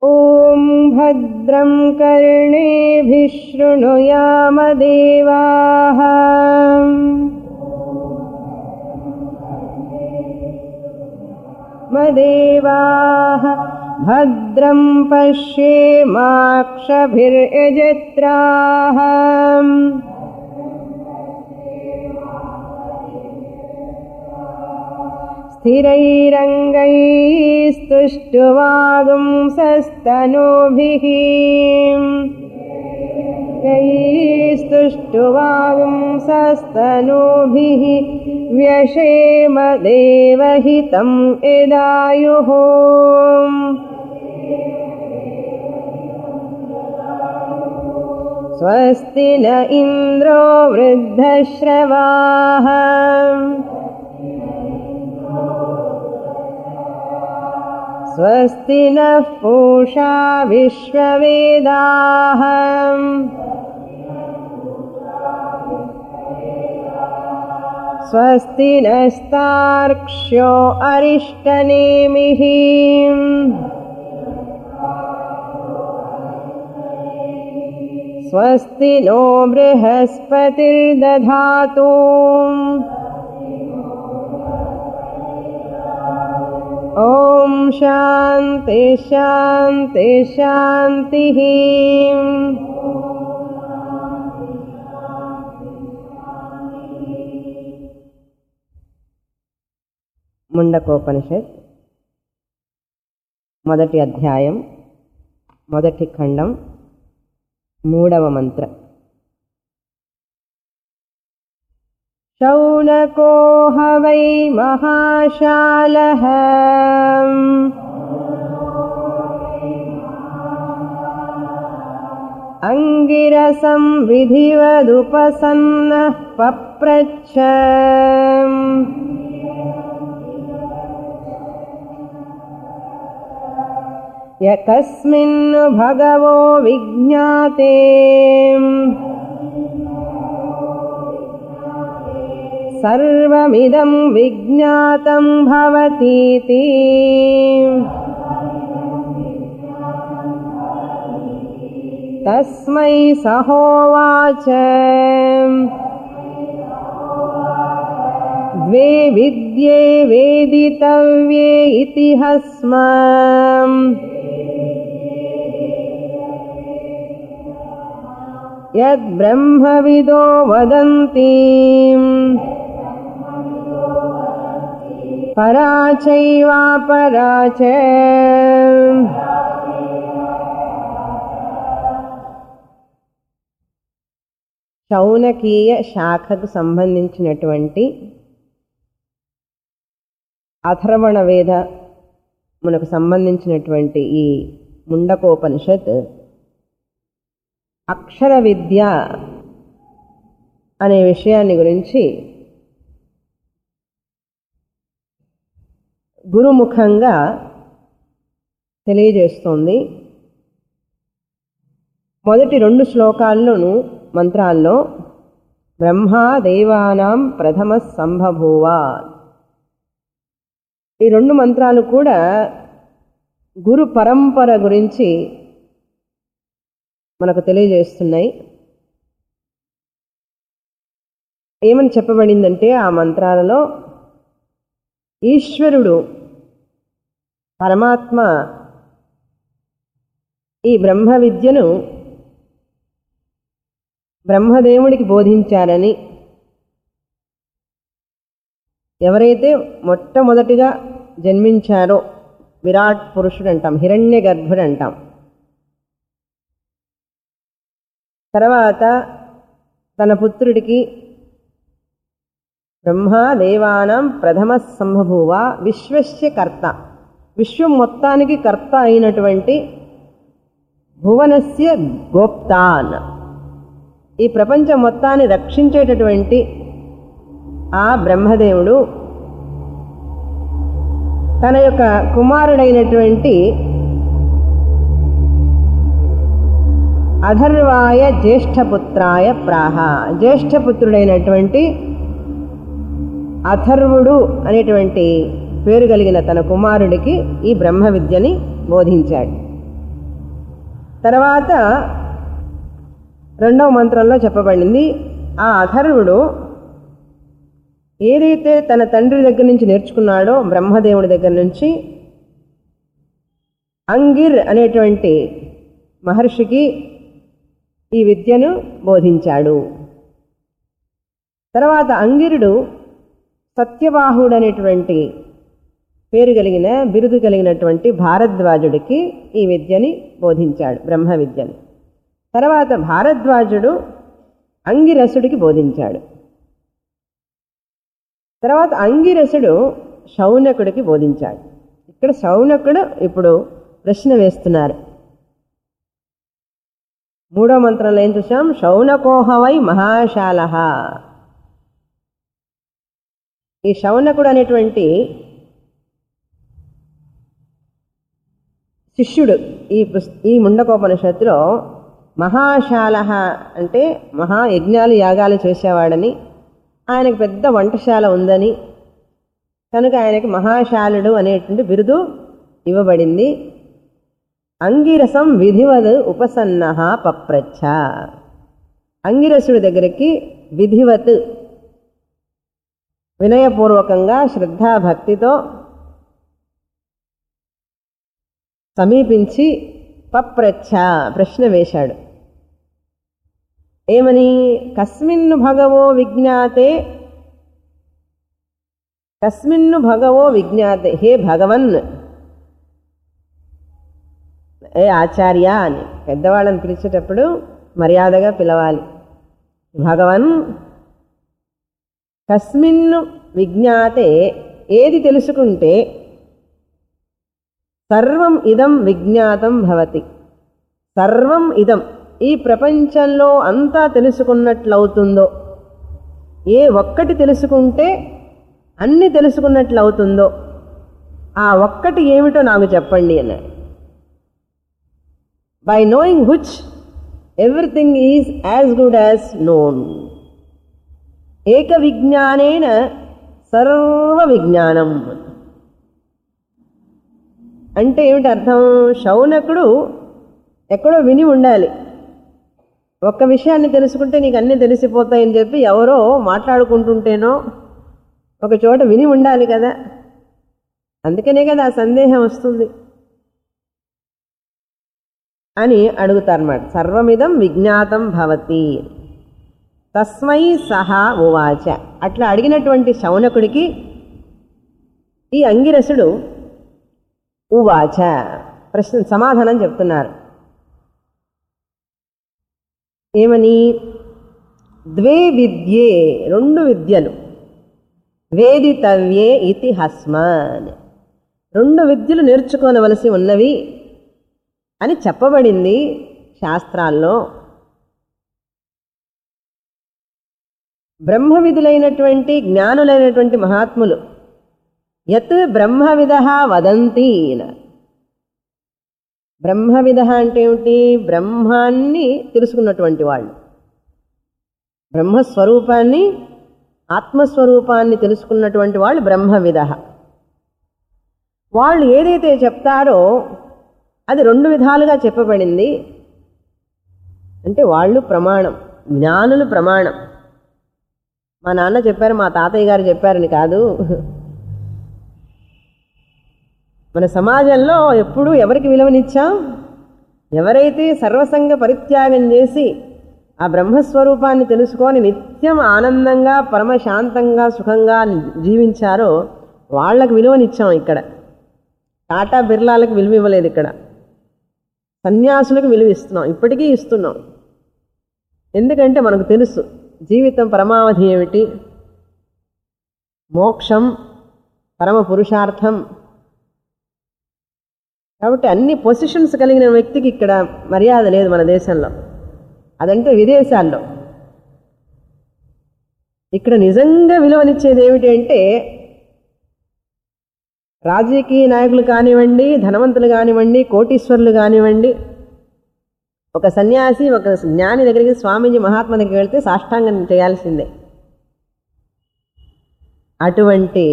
ॐ भद्रं कर्णेभिः शृणुयामदेवाः मदेवाः भद्रं पश्येमाक्षभिर्यजत्राः स्थिरैरङ्गैस्तुष्टुवागुंसस्तनूभिः स्तुष्टुवागुंसस्तनूभिः व्यशेम देवहितं यदायुः स्वस्ति न इन्द्रो वृद्धश्रवाः स्वस्ति नः पूषा विश्ववेदाः स्वस्ति नस्तार्क्ष्यो अरिष्टनेमिः स्वस्ति नो बृहस्पतिर्दधातु ॐ शान्ति शान्ति शान्तिः ముండకోపనిషత్ మొదటి అధ్యాయం మొదటి ఖండం మూడవ మంత్ర शौनको ह वै महाशालः अङ्गिरसं विधिवदुपसन्नः पप्रच्छ य कस्मिन् भगवो विज्ञाते सर्वमिदं विज्ञातं भवतीति तस्मै सहोवाच द्वे विद्ये वेदितव्ये इति हस्म यद्ब्रह्मविदो वदन्ति परा चैवापरा च శౌనకీయ శాఖకు సంబంధించినటువంటి అథర్వణ వేద మనకు సంబంధించినటువంటి ఈ ముండకోపనిషత్ అక్షర విద్య అనే విషయాన్ని గురించి గురుముఖంగా తెలియజేస్తోంది మొదటి రెండు శ్లోకాల్లోనూ మంత్రాల్లో బ్రహ్మా దేవానాం ప్రథమ సంభభూవ ఈ రెండు మంత్రాలు కూడా గురు పరంపర గురించి మనకు తెలియజేస్తున్నాయి ఏమని చెప్పబడిందంటే ఆ మంత్రాలలో ఈశ్వరుడు పరమాత్మ ఈ బ్రహ్మ విద్యను బ్రహ్మదేవుడికి బోధించారని ఎవరైతే మొట్టమొదటిగా జన్మించారో విరాట్ పురుషుడు అంటాం హిరణ్య గర్భుడు అంటాం తర్వాత తన పుత్రుడికి బ్రహ్మ దేవానం ప్రథమ సంభభూవ విశ్వస్య కర్త విశ్వం మొత్తానికి కర్త అయినటువంటి భువనస్య గోప్తాన్ ఈ ప్రపంచం మొత్తాన్ని రక్షించేటటువంటి ఆ బ్రహ్మదేవుడు తన యొక్క కుమారుడైనటువంటి అధర్వాయ జ్యేష్ఠపుత్రాయ ప్రాహ జ్యేష్ఠపుత్రుడైనటువంటి అథర్వుడు అనేటువంటి పేరు కలిగిన తన కుమారుడికి ఈ బ్రహ్మ విద్యని బోధించాడు తర్వాత రెండవ మంత్రంలో చెప్పబడింది ఆ అథర్వుడు ఏదైతే తన తండ్రి దగ్గర నుంచి నేర్చుకున్నాడో బ్రహ్మదేవుడి దగ్గర నుంచి అంగిర్ అనేటువంటి మహర్షికి ఈ విద్యను బోధించాడు తర్వాత అంగిరుడు సత్యవాహుడు అనేటువంటి పేరు కలిగిన బిరుదు కలిగినటువంటి భారద్వాజుడికి ఈ విద్యని బోధించాడు బ్రహ్మ విద్యని తర్వాత భారద్వాజుడు అంగిరసుడికి బోధించాడు తర్వాత అంగిరసుడు శౌనకుడికి బోధించాడు ఇక్కడ శౌనకుడు ఇప్పుడు ప్రశ్న వేస్తున్నారు మూడో మంత్రంలో ఏం చూసాం శౌనకోహవై మహాశాల ఈ శౌనకుడు అనేటువంటి శిష్యుడు ఈ పుస్- ఈ ముండకోపనిషత్తులో మహాశాల అంటే మహాయజ్ఞాలు యాగాలు చేసేవాడని ఆయనకు పెద్ద వంటశాల ఉందని కనుక ఆయనకి మహాశాలుడు అనేటువంటి బిరుదు ఇవ్వబడింది అంగిరసం విధివద్ ఉపసన్న పప్రచ్ఛ అంగిరసుడి దగ్గరికి విధివత్ వినయపూర్వకంగా శ్రద్ధాభక్తితో సమీపించి పప్రచ్ఛ ప్రశ్న వేశాడు ఏమని కస్మిన్ను భగవో విజ్ఞాతే కస్మిన్ను భగవో విజ్ఞాతే హే భగవన్ ఏ ఆచార్య అని పెద్దవాళ్ళని పిలిచేటప్పుడు మర్యాదగా పిలవాలి భగవన్ కస్మిన్ను విజ్ఞాతే ఏది తెలుసుకుంటే సర్వం ఇదం విజ్ఞాతం భవతి సర్వం ఇదం ఈ ప్రపంచంలో అంతా తెలుసుకున్నట్లవుతుందో ఏ ఒక్కటి తెలుసుకుంటే అన్ని తెలుసుకున్నట్లవుతుందో ఆ ఒక్కటి ఏమిటో నాకు చెప్పండి అన్నాడు by knowing which everything is as good as known ఏక విజ్ఞానేన సర్వ విజ్ఞానం అంటే ఏమిటి అర్థం శౌనకుడు ఎక్కడో విని ఉండాలి ఒక్క విషయాన్ని తెలుసుకుంటే నీకు అన్నీ తెలిసిపోతాయని చెప్పి ఎవరో మాట్లాడుకుంటుంటేనో ఒక చోట విని ఉండాలి కదా అందుకనే కదా ఆ సందేహం వస్తుంది అని అడుగుతారన్నమాట సర్వమిదం విజ్ఞాతం భవతి తస్మై సహా ఉవాచ అట్లా అడిగినటువంటి శౌనకుడికి ఈ అంగిరసుడు ఉవాచ ప్రశ్న సమాధానం చెప్తున్నారు ఏమని ద్వే విద్యే రెండు విద్యలు వేదితవ్యే ఇతి హస్మాన్ రెండు విద్యలు నేర్చుకోనవలసి ఉన్నవి అని చెప్పబడింది శాస్త్రాల్లో బ్రహ్మవిధులైనటువంటి జ్ఞానులైనటువంటి మహాత్ములు యత్ బ్రహ్మవిధ వదంతి బ్రహ్మవిధ అంటే ఏమిటి బ్రహ్మాన్ని తెలుసుకున్నటువంటి వాళ్ళు బ్రహ్మస్వరూపాన్ని ఆత్మస్వరూపాన్ని తెలుసుకున్నటువంటి వాళ్ళు బ్రహ్మవిధ వాళ్ళు ఏదైతే చెప్తారో అది రెండు విధాలుగా చెప్పబడింది అంటే వాళ్ళు ప్రమాణం జ్ఞానులు ప్రమాణం మా నాన్న చెప్పారు మా తాతయ్య గారు చెప్పారని కాదు మన సమాజంలో ఎప్పుడూ ఎవరికి విలువనిచ్చాం ఎవరైతే సర్వసంగ పరిత్యాగం చేసి ఆ బ్రహ్మస్వరూపాన్ని తెలుసుకొని నిత్యం ఆనందంగా పరమశాంతంగా సుఖంగా జీవించారో వాళ్ళకు విలువనిచ్చాం ఇక్కడ టాటా బిర్లాలకు విలువ ఇవ్వలేదు ఇక్కడ సన్యాసులకు విలువ ఇస్తున్నాం ఇప్పటికీ ఇస్తున్నాం ఎందుకంటే మనకు తెలుసు జీవితం పరమావధి ఏమిటి మోక్షం పరమ పురుషార్థం కాబట్టి అన్ని పొజిషన్స్ కలిగిన వ్యక్తికి ఇక్కడ మర్యాద లేదు మన దేశంలో అదంటే విదేశాల్లో ఇక్కడ నిజంగా విలువనిచ్చేది ఏమిటి అంటే రాజకీయ నాయకులు కానివ్వండి ధనవంతులు కానివ్వండి కోటీశ్వరులు కానివ్వండి ఒక సన్యాసి ఒక జ్ఞాని దగ్గరికి స్వామీజీ మహాత్మ దగ్గరికి వెళ్తే సాష్టాంగం చేయాల్సిందే అటువంటి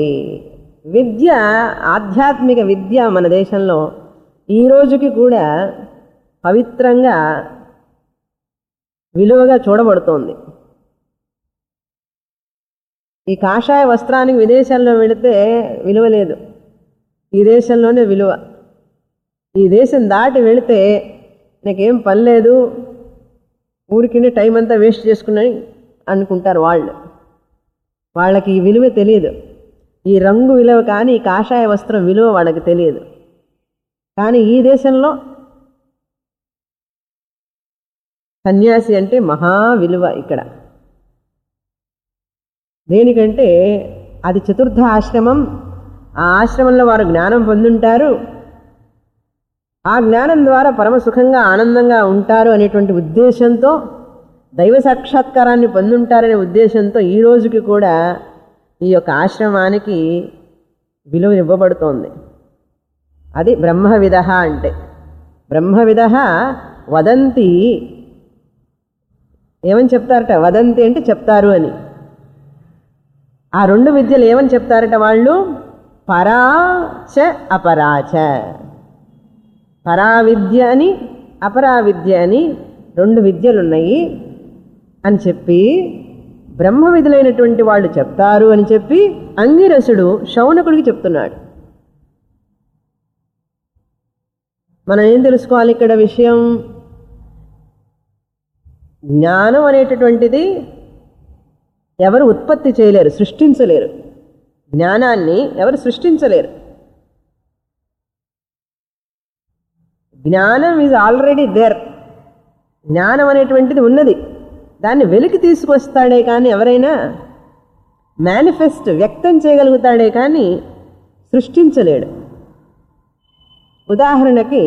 విద్య ఆధ్యాత్మిక విద్య మన దేశంలో ఈ రోజుకి కూడా పవిత్రంగా విలువగా చూడబడుతోంది ఈ కాషాయ వస్త్రానికి విదేశాల్లో వెళితే విలువ లేదు ఈ దేశంలోనే విలువ ఈ దేశం దాటి వెళితే నాకేం పని లేదు ఊరికినే టైం అంతా వేస్ట్ చేసుకున్నాని అనుకుంటారు వాళ్ళు వాళ్ళకి ఈ విలువ తెలియదు ఈ రంగు విలువ కానీ ఈ కాషాయ వస్త్రం విలువ వాళ్ళకి తెలియదు కానీ ఈ దేశంలో సన్యాసి అంటే మహా విలువ ఇక్కడ దేనికంటే అది చతుర్థ ఆశ్రమం ఆ ఆశ్రమంలో వారు జ్ఞానం పొందుంటారు ఆ జ్ఞానం ద్వారా పరమ సుఖంగా ఆనందంగా ఉంటారు అనేటువంటి ఉద్దేశంతో దైవ సాక్షాత్కారాన్ని పొందుంటారనే ఉద్దేశంతో ఈ రోజుకి కూడా ఈ యొక్క ఆశ్రమానికి విలువ ఇవ్వబడుతోంది అది బ్రహ్మవిధ అంటే బ్రహ్మవిధ వదంతి ఏమని చెప్తారట వదంతి అంటే చెప్తారు అని ఆ రెండు విద్యలు ఏమని చెప్తారట వాళ్ళు పరాచ అపరాచ పరావిద్య అని అపరావిద్య అని రెండు విద్యలు ఉన్నాయి అని చెప్పి బ్రహ్మ విధులైనటువంటి వాళ్ళు చెప్తారు అని చెప్పి అంగిరసుడు శౌనకుడికి చెప్తున్నాడు మనం ఏం తెలుసుకోవాలి ఇక్కడ విషయం జ్ఞానం అనేటటువంటిది ఎవరు ఉత్పత్తి చేయలేరు సృష్టించలేరు జ్ఞానాన్ని ఎవరు సృష్టించలేరు జ్ఞానం ఈజ్ ఆల్రెడీ దేర్ జ్ఞానం అనేటువంటిది ఉన్నది దాన్ని వెలికి తీసుకొస్తాడే కానీ ఎవరైనా మేనిఫెస్ట్ వ్యక్తం చేయగలుగుతాడే కానీ సృష్టించలేడు ఉదాహరణకి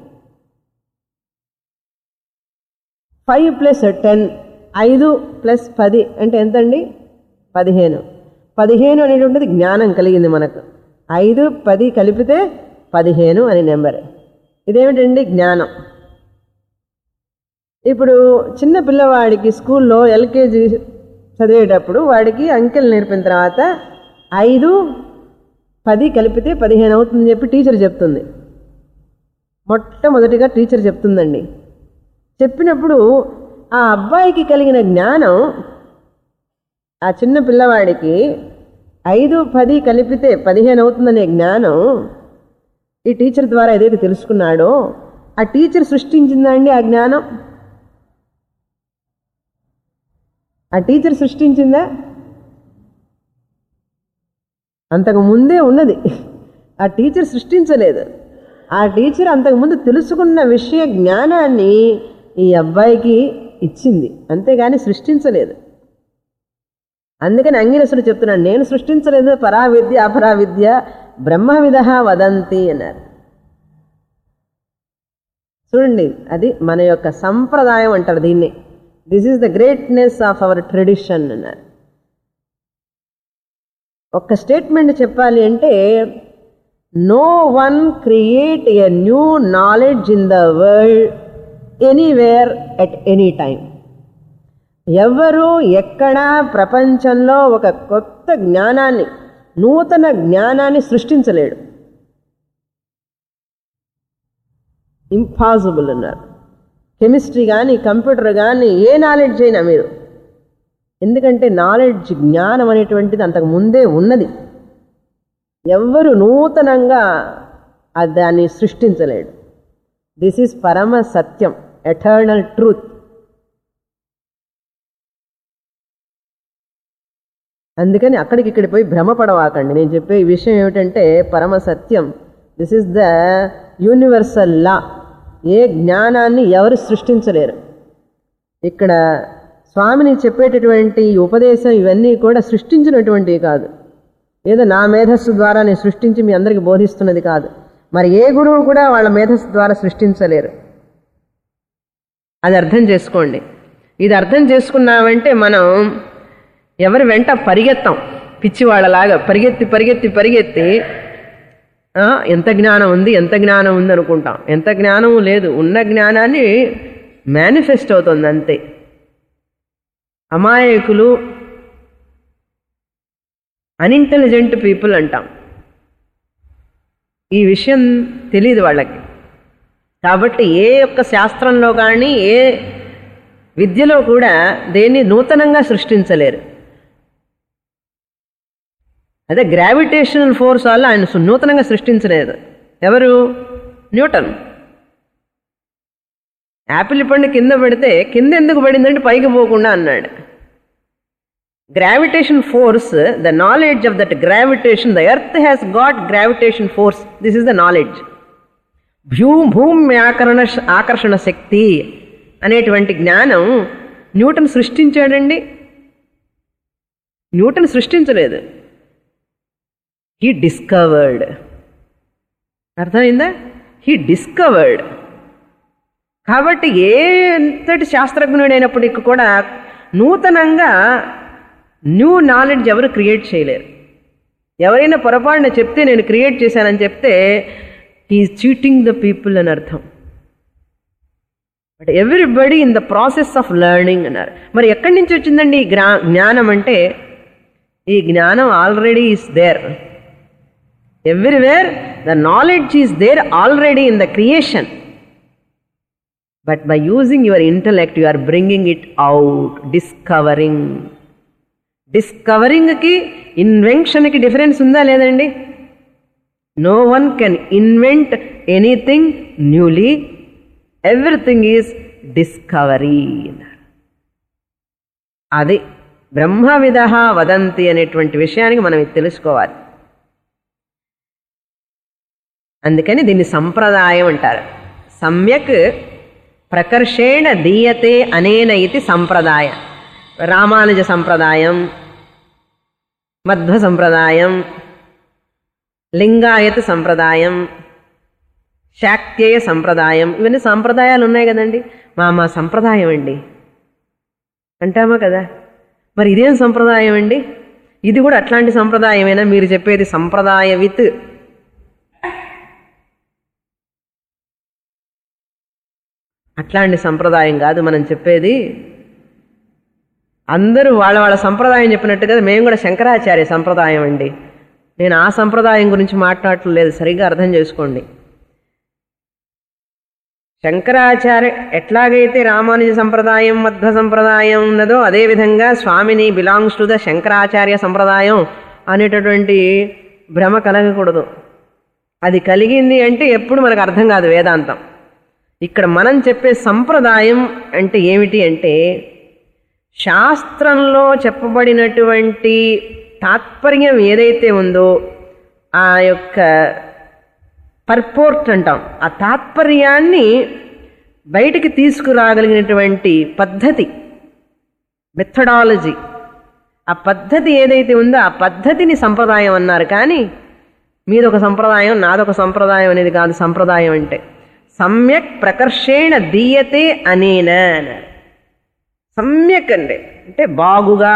ఫైవ్ ప్లస్ టెన్ ఐదు ప్లస్ పది అంటే ఎంతండి పదిహేను పదిహేను అనేటువంటిది జ్ఞానం కలిగింది మనకు ఐదు పది కలిపితే పదిహేను అనే నెంబర్ ఇదేమిటండి జ్ఞానం ఇప్పుడు చిన్న పిల్లవాడికి స్కూల్లో ఎల్కేజీ చదివేటప్పుడు వాడికి అంకెలు నేర్పిన తర్వాత ఐదు పది కలిపితే పదిహేను అవుతుందని చెప్పి టీచర్ చెప్తుంది మొట్టమొదటిగా టీచర్ చెప్తుందండి చెప్పినప్పుడు ఆ అబ్బాయికి కలిగిన జ్ఞానం ఆ చిన్న పిల్లవాడికి ఐదు పది కలిపితే పదిహేను అవుతుందనే జ్ఞానం ఈ టీచర్ ద్వారా ఏదైతే తెలుసుకున్నాడో ఆ టీచర్ సృష్టించిందండి ఆ జ్ఞానం ఆ టీచర్ సృష్టించిందా అంతకు ముందే ఉన్నది ఆ టీచర్ సృష్టించలేదు ఆ టీచర్ అంతకుముందు తెలుసుకున్న విషయ జ్ఞానాన్ని ఈ అబ్బాయికి ఇచ్చింది అంతేగాని సృష్టించలేదు అందుకని అంగిరసుడు చెప్తున్నాడు నేను సృష్టించలేదు పరావిద్య అపరావిద్య బ్రహ్మవిధ వదంతి అన్నారు చూడండి అది మన యొక్క సంప్రదాయం అంటారు దీన్ని this is the greatness of our tradition అన్నారు ఒక్క స్టేట్మెంట్ చెప్పాలి అంటే no one create a new knowledge in the world anywhere at any time ఎవరు ఎక్కడా ప్రపంచంలో ఒక కొత్త జ్ఞానాన్ని నూతన జ్ఞానాన్ని సృష్టించలేడు ఇంపాసిబుల్ అన్నారు కెమిస్ట్రీ కానీ కంప్యూటర్ కానీ ఏ నాలెడ్జ్ అయినా మీరు ఎందుకంటే నాలెడ్జ్ జ్ఞానం అనేటువంటిది అంతకు ముందే ఉన్నది ఎవ్వరు నూతనంగా ఆ దాన్ని సృష్టించలేడు దిస్ ఈజ్ పరమ సత్యం ఎటర్నల్ ట్రూత్ అందుకని అక్కడికి ఇక్కడ పోయి భ్రమపడవాకండి నేను చెప్పే ఈ విషయం ఏమిటంటే పరమ సత్యం this is the universal law ఏ జ్ఞానాన్ని ఎవరు సృష్టించలేరు ఇక్కడ స్వామిని చెప్పేటటువంటి ఈ ఉపదేశం ఇవన్నీ కూడా సృష్టించినటువంటివి కాదు ఏదో నా మేధస్సు ద్వారా నేను సృష్టించి మీ అందరికీ బోధిస్తున్నది కాదు మరి ఏ గురువు కూడా వాళ్ళ మేధస్సు ద్వారా సృష్టించలేరు అది అర్థం చేసుకోండి ఇది అర్థం చేసుకున్నామంటే మనం ఎవరి వెంట పరిగెత్తాం పిచ్చివాళ్ళలాగా పరిగెత్తి పరిగెత్తి పరిగెత్తి ఆ, ఎంత జ్ఞానం ఉంది ఎంత జ్ఞానం ఉంది అనుకుంటాం ఎంత జ్ఞానం లేదు ఉన్న జ్ఞానాన్ని మేనిఫెస్ట్ అవుతుంది అంతే అమాయకులు అన్ఇంటెలిజెంట్ పీపుల్ అంటాం ఈ విషయం తెలియదు వాళ్ళకి కాబట్టి ఏ యొక్క శాస్త్రంలో కానీ ఏ విద్యలో కూడా దేన్ని నూతనంగా సృష్టించలేరు అదే గ్రావిటేషనల్ ఫోర్స్ వల్ల ఆయన సు- నూతనంగా సృష్టించలేదు ఎవరు న్యూటన్ యాపిల్ పండు కింద పెడితే కింద ఎందుకు పడిందంటే పైకి పోకుండా అన్నాడు gravitation force the knowledge of that gravitation the earth has got gravitation force this is the knowledge భూ భూమి ఆకరణ ఆకర్షణ శక్తి అనేటువంటి జ్ఞానం న్యూటన్ సృష్టించాడండి న్యూటన్ సృష్టించలేదు హీ డిస్కవర్డ్ అర్థమైందా హీ డిస్కవర్డ్ కాబట్టి ఏ ఎంతటి శాస్త్రజ్ఞుడైనప్పటికీ కూడా నూతనంగా న్యూ నాలెడ్జ్ ఎవరు క్రియేట్ చేయలేరు ఎవరైనా పొరపాటున చెప్తే నేను క్రియేట్ చేశానని చెప్తే హీ చీటింగ్ ద పీపుల్ అని అర్థం but everybody in the process of learning అన్నారు మరి ఎక్కడి నుంచి వచ్చిందండి ఈ జ్ఞా జ్ఞానం అంటే ఈ జ్ఞానం already is there everywhere the knowledge is there already in the creation but by using your intellect you are bringing it out discovering డిస్కవరింగ్కి ఇన్వెన్షన్కి డిఫరెన్స్ ఉందా లేదండి no one can invent anything newly everything is discovery అది బ్రహ్మవిధ వదంతి అనేటువంటి విషయానికి మనం ఇది తెలుసుకోవాలి అందుకని దీన్ని సంప్రదాయం అంటారు సమ్యక్ ప్రకర్షేణ దీయతే అనేన ఇది సంప్రదాయ రామానుజ సంప్రదాయం మధ్వ సంప్రదాయం లింగాయత సంప్రదాయం శాక్తేయ సంప్రదాయం ఇవన్నీ సంప్రదాయాలు ఉన్నాయి కదండి మా మా సంప్రదాయం అండి అంటామా కదా మరి ఇదేం సంప్రదాయం అండి ఇది కూడా అట్లాంటి సంప్రదాయమేనా మీరు చెప్పేది సంప్రదాయ విత్ అట్లాంటి సంప్రదాయం కాదు మనం చెప్పేది అందరూ వాళ్ళ వాళ్ళ సంప్రదాయం చెప్పినట్టుగా మేము కూడా శంకరాచార్య సంప్రదాయం అండి నేను ఆ సంప్రదాయం గురించి మాట్లాడట్లేదు సరిగ్గా అర్థం చేసుకోండి శంకరాచార్య ఎట్లాగైతే రామానుజ సంప్రదాయం మధ్వ సంప్రదాయం ఉన్నదో అదేవిధంగా స్వామిని బిలాంగ్స్ టు ద శంకరాచార్య సంప్రదాయం అనేటటువంటి భ్రమ కలగకూడదు అది కలిగింది అంటే ఎప్పుడు మనకు అర్థం కాదు వేదాంతం ఇక్కడ మనం చెప్పే సంప్రదాయం అంటే ఏమిటి అంటే శాస్త్రంలో చెప్పబడినటువంటి తాత్పర్యం ఏదైతే ఉందో ఆ యొక్క పర్పోర్ట్ అంటాం ఆ తాత్పర్యాన్ని బయటికి తీసుకురాగలిగినటువంటి పద్ధతి మెథడాలజీ ఆ పద్ధతి ఏదైతే ఉందో ఆ పద్ధతిని సంప్రదాయం అన్నారు కానీ మీదొక సంప్రదాయం నాదొక సంప్రదాయం అనేది కాదు సంప్రదాయం అంటే సమ్యక్ ప్రకర్షేణ దీయతే అనేన అన్నారు సమ్యక్ అంటే అంటే బాగుగా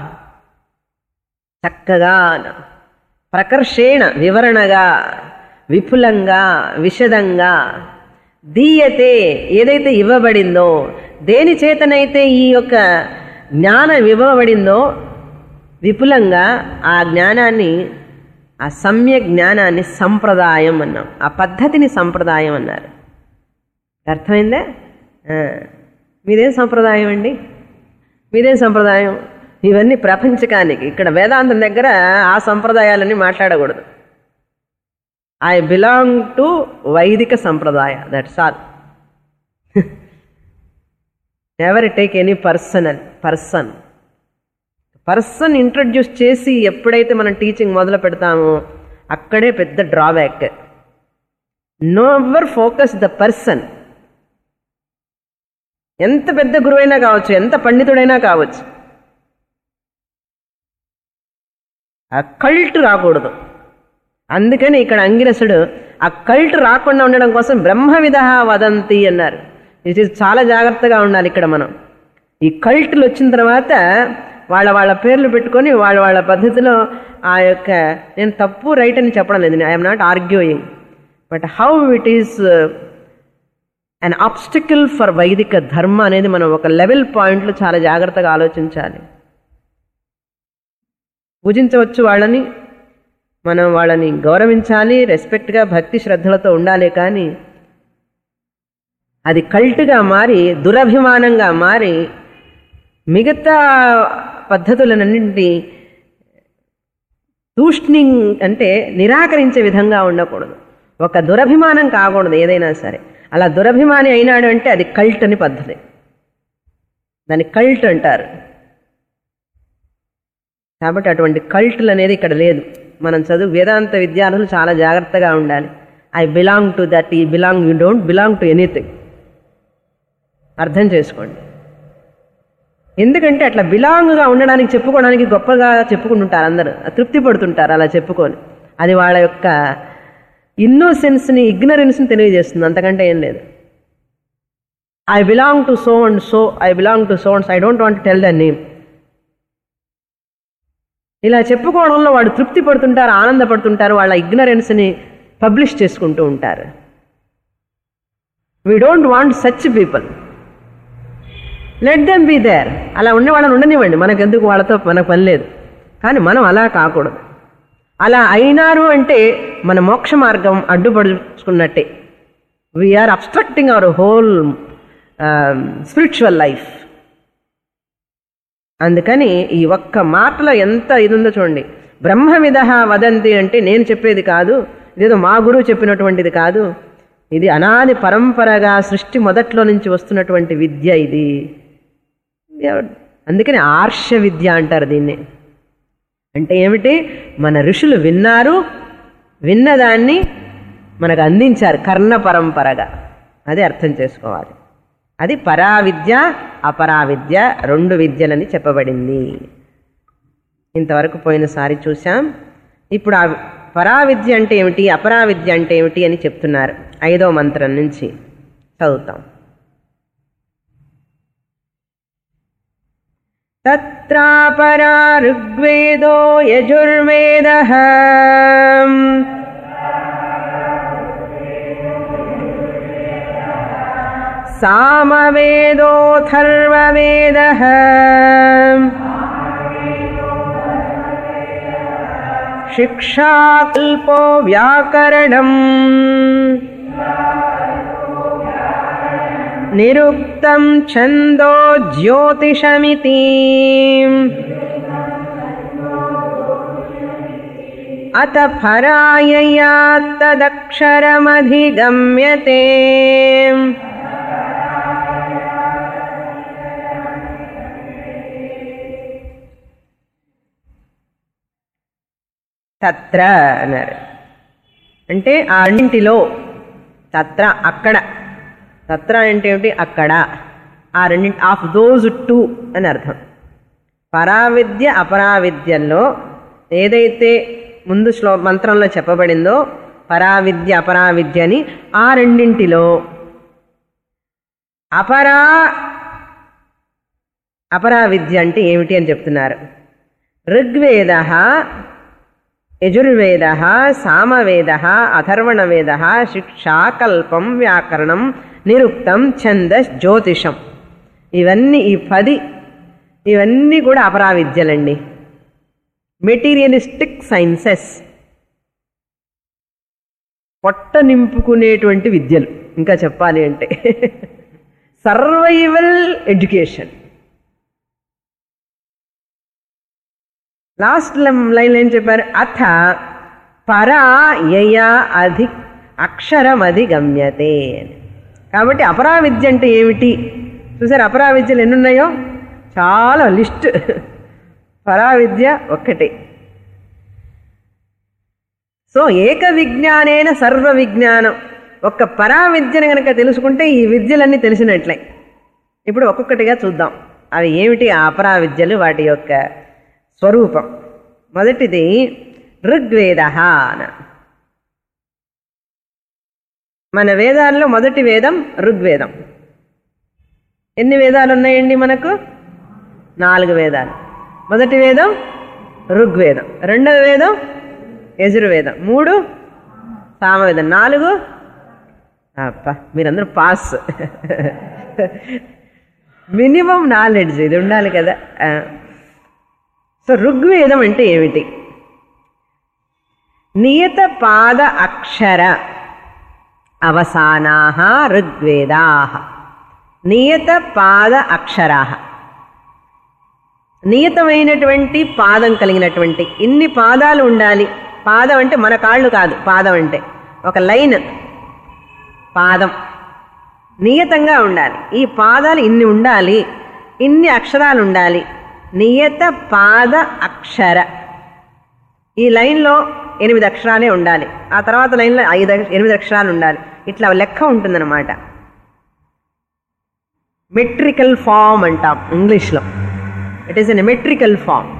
చక్కగా ప్రకర్షేణ వివరణగా విపులంగా విశదంగా దీయతే ఏదైతే ఇవ్వబడిందో దేని చేతనైతే ఈ యొక్క జ్ఞానం ఇవ్వబడిందో విపులంగా ఆ జ్ఞానాన్ని ఆ సమ్య జ్ఞానాన్ని సంప్రదాయం అన్నాం ఆ పద్ధతిని సంప్రదాయం అన్నారు అర్థమైందా ఆ. మీదేం సంప్రదాయం అండి మీదేం సంప్రదాయం ఇవన్నీ ప్రపంచకానికి ఇక్కడ వేదాంతం దగ్గర ఆ సంప్రదాయాలన్నీ మాట్లాడకూడదు ఐ బిలాంగ్ టు వైదిక సంప్రదాయ that's all never take any personal person person introduce చేసి ఎప్పుడైతే మనం టీచింగ్ మొదలు పెడతామో అక్కడే పెద్ద డ్రాబ్యాక్ నోవర్ ఫోకస్ ద పర్సన్ ఎంత పెద్ద గురువైనా కావచ్చు ఎంత పండితుడైనా కావచ్చు ఆ కల్ట్ రాకూడదు అందుకని ఇక్కడ అంగిరసుడు ఆ కల్ట్ రాకుండా ఉండడం కోసం బ్రహ్మ విధ వదంతి అన్నారు ఇది చాలా జాగ్రత్తగా ఉండాలి ఇక్కడ మనం ఈ కల్ట్లు వచ్చిన తర్వాత వాళ్ళ వాళ్ళ పేర్లు పెట్టుకొని వాళ్ళ వాళ్ళ పద్ధతిలో ఆ యొక్క నేను తప్పు రైట్ అని చెప్పడం లేదు I'm not arguing but how it is an obstacle for వైదిక ధర్మ అనేది మనం ఒక లెవెల్ పాయింట్లో చాలా జాగ్రత్తగా ఆలోచించాలి పూజించవచ్చు వాళ్ళని మనం వాళ్ళని గౌరవించాలి రెస్పెక్ట్గా భక్తి శ్రద్ధలతో ఉండాలి కానీ అది కల్ట్గా మారి దురభిమానంగా మారి మిగతా పద్ధతులన్నింటినీ తూష్ణింగ్ అంటే నిరాకరించే విధంగా ఉండకూడదు ఒక దురభిమానం కాకూడదు ఏదైనా సరే అలా దురభిమాని అయినాడు అంటే అది కల్ట్ అని పద్ధతి దాన్ని కల్ట్ అంటారు కాబట్టి అటువంటి కల్ట్లు అనేది ఇక్కడ లేదు మనం చదువు వేదాంత విద్యార్థులు చాలా జాగ్రత్తగా ఉండాలి ఐ బిలాంగ్ టు దట్ ఈ belong you don't belong to anything అర్థం చేసుకోండి ఎందుకంటే అట్లా బిలాంగ్గా ఉండడానికి చెప్పుకోవడానికి గొప్పగా చెప్పుకుంటుంటారు అందరూ తృప్తి పడుతుంటారు అలా చెప్పుకొని అది వాళ్ళ యొక్క ఇన్నోసెన్స్ని ఇగ్నరెన్స్ని తెలియజేస్తుంది అంతకంటే ఏం లేదు I belong to so and so I belong to so and I don't want tell the name ఇలా చెప్పుకోవడంలో వాడు తృప్తి పడుతుంటారు ఆనందపడుతుంటారు వాళ్ళ ఇగ్నరెన్స్ని పబ్లిష్ చేసుకుంటూ ఉంటారు we don't want such people let them be there అలా ఉండే వాళ్ళని ఉండనివ్వండి మనకెందుకు వాళ్ళతో మనకు పని లేదు కానీ మనం అలా కాకూడదు అలా అయినారు అంటే మన మోక్ష మార్గం అడ్డుపడుచుకున్నట్టే we are obstructing our whole spiritual life అందుకని ఈ ఒక్క మాటలో ఎంత ఇది ఉందో చూడండి బ్రహ్మవిధ వదంతి అంటే నేను చెప్పేది కాదు ఇదేదో మా గురువు చెప్పినటువంటిది కాదు ఇది అనాది పరంపరగా సృష్టి మొదట్లో నుంచి వస్తున్నటువంటి విద్య ఇది అందుకని ఆర్ష విద్య అంటారు దీన్ని అంటే ఏమిటి మన ఋషులు విన్నారు విన్నదాన్ని మనకు అందించారు కర్ణ పరంపరగా అది అర్థం చేసుకోవాలి అది పరావిద్య అపరావిద్య రెండు విద్యలని చెప్పబడింది ఇంతవరకు పోయినసారి చూసాం ఇప్పుడు ఆ పరావిద్య అంటే ఏమిటి అపరావిద్య అంటే ఏమిటి అని చెప్తున్నారు ఐదో మంత్రం నుంచి చదువుతాం తత్రాపరా ఋగ్వేదో యజుర్వేద సామవేదోథర్వవేద శిక్షాకల్పో వ్యాకరణం నిరుక్తం ఛందో జ్యోతిషమితి అత పరాయయా తదక్షరమధిగమ్యతే తత్ర అన్నారు అంటే ఆ రెండింటిలో తత్ర అక్కడ తత్ర అంటే ఏమిటి అక్కడ ఆ రెండింటి ఆఫ్ దోజ్ టూ అని అర్థం పరావిద్య అపరావిద్యల్లో ఏదైతే ముందు శ్లో మంత్రంలో చెప్పబడిందో పరావిద్య అపరావిద్య అని ఆ రెండింటిలో అపరా అపరావిద్య అంటే ఏమిటి అని చెప్తున్నారు ఋగ్వేద యజుర్వేద సామవేద అథర్వణవేద శిక్షా కల్పం వ్యాకరణం నిరుక్తం ఛందస్ జ్యోతిషం ఇవన్నీ ఈ పది ఇవన్నీ కూడా అపరావిద్యలండి మెటీరియలిస్టిక్ సైన్సెస్ పొట్ట నింపుకునేటువంటి విద్యలు ఇంకా చెప్పాలి అంటే సర్వైవల్ ఎడ్యుకేషన్ లాస్ట్ లైన్ ఏం చెప్పారు అథ పరా యయ అధి అక్షరం అధిగమ్యతే అని కాబట్టి అపరావిద్య అంటే ఏమిటి చూసారు అపరావిద్యలు ఎన్ని ఉన్నాయో చాలా లిస్ట్ పరావిద్య ఒక్కటే సో ఏక విజ్ఞానేన సర్వ విజ్ఞానం ఒక్క పరావిద్యను కనుక తెలుసుకుంటే ఈ విద్యలన్నీ తెలిసినట్లే ఇప్పుడు ఒక్కొక్కటిగా చూద్దాం అవి ఏమిటి ఆ అపరావిద్యలు వాటి యొక్క స్వరూపం మొదటిది ఋగ్వేద అన మన వేదాల్లో మొదటి వేదం ఋగ్వేదం ఎన్ని వేదాలు ఉన్నాయండి మనకు నాలుగు వేదాలు మొదటి వేదం ఋగ్వేదం రెండవ వేదం యజుర్వేదం మూడు సామవేదం నాలుగు అప్ప మీరందరూ పాస్ మినిమం నాలెడ్జ్ ఇది ఉండాలి కదా ఆ. సో ఋగ్వేదం అంటే ఏమిటి నియత పాద అక్షర అవసానా ఋగ్వేదా నియత పాద అక్షరా నియతమైనటువంటి పాదం కలిగినటువంటి ఇన్ని పాదాలు ఉండాలి పాదం అంటే మన కాళ్ళు కాదు పాదం అంటే ఒక లైన్ పాదం నియతంగా ఉండాలి ఈ పాదాలు ఇన్ని ఉండాలి ఇన్ని అక్షరాలు ఉండాలి నియత పాద అక్షర ఈ లైన్లో ఎనిమిది అక్షరాలే ఉండాలి ఆ తర్వాత లైన్లో ఐదు అక్ష- ఎనిమిది అక్షరాలు ఉండాలి ఇట్లా లెక్క ఉంటుందన్నమాట మెట్రికల్ ఫామ్ అంటాం ఇంగ్లీష్లో it is an metrical form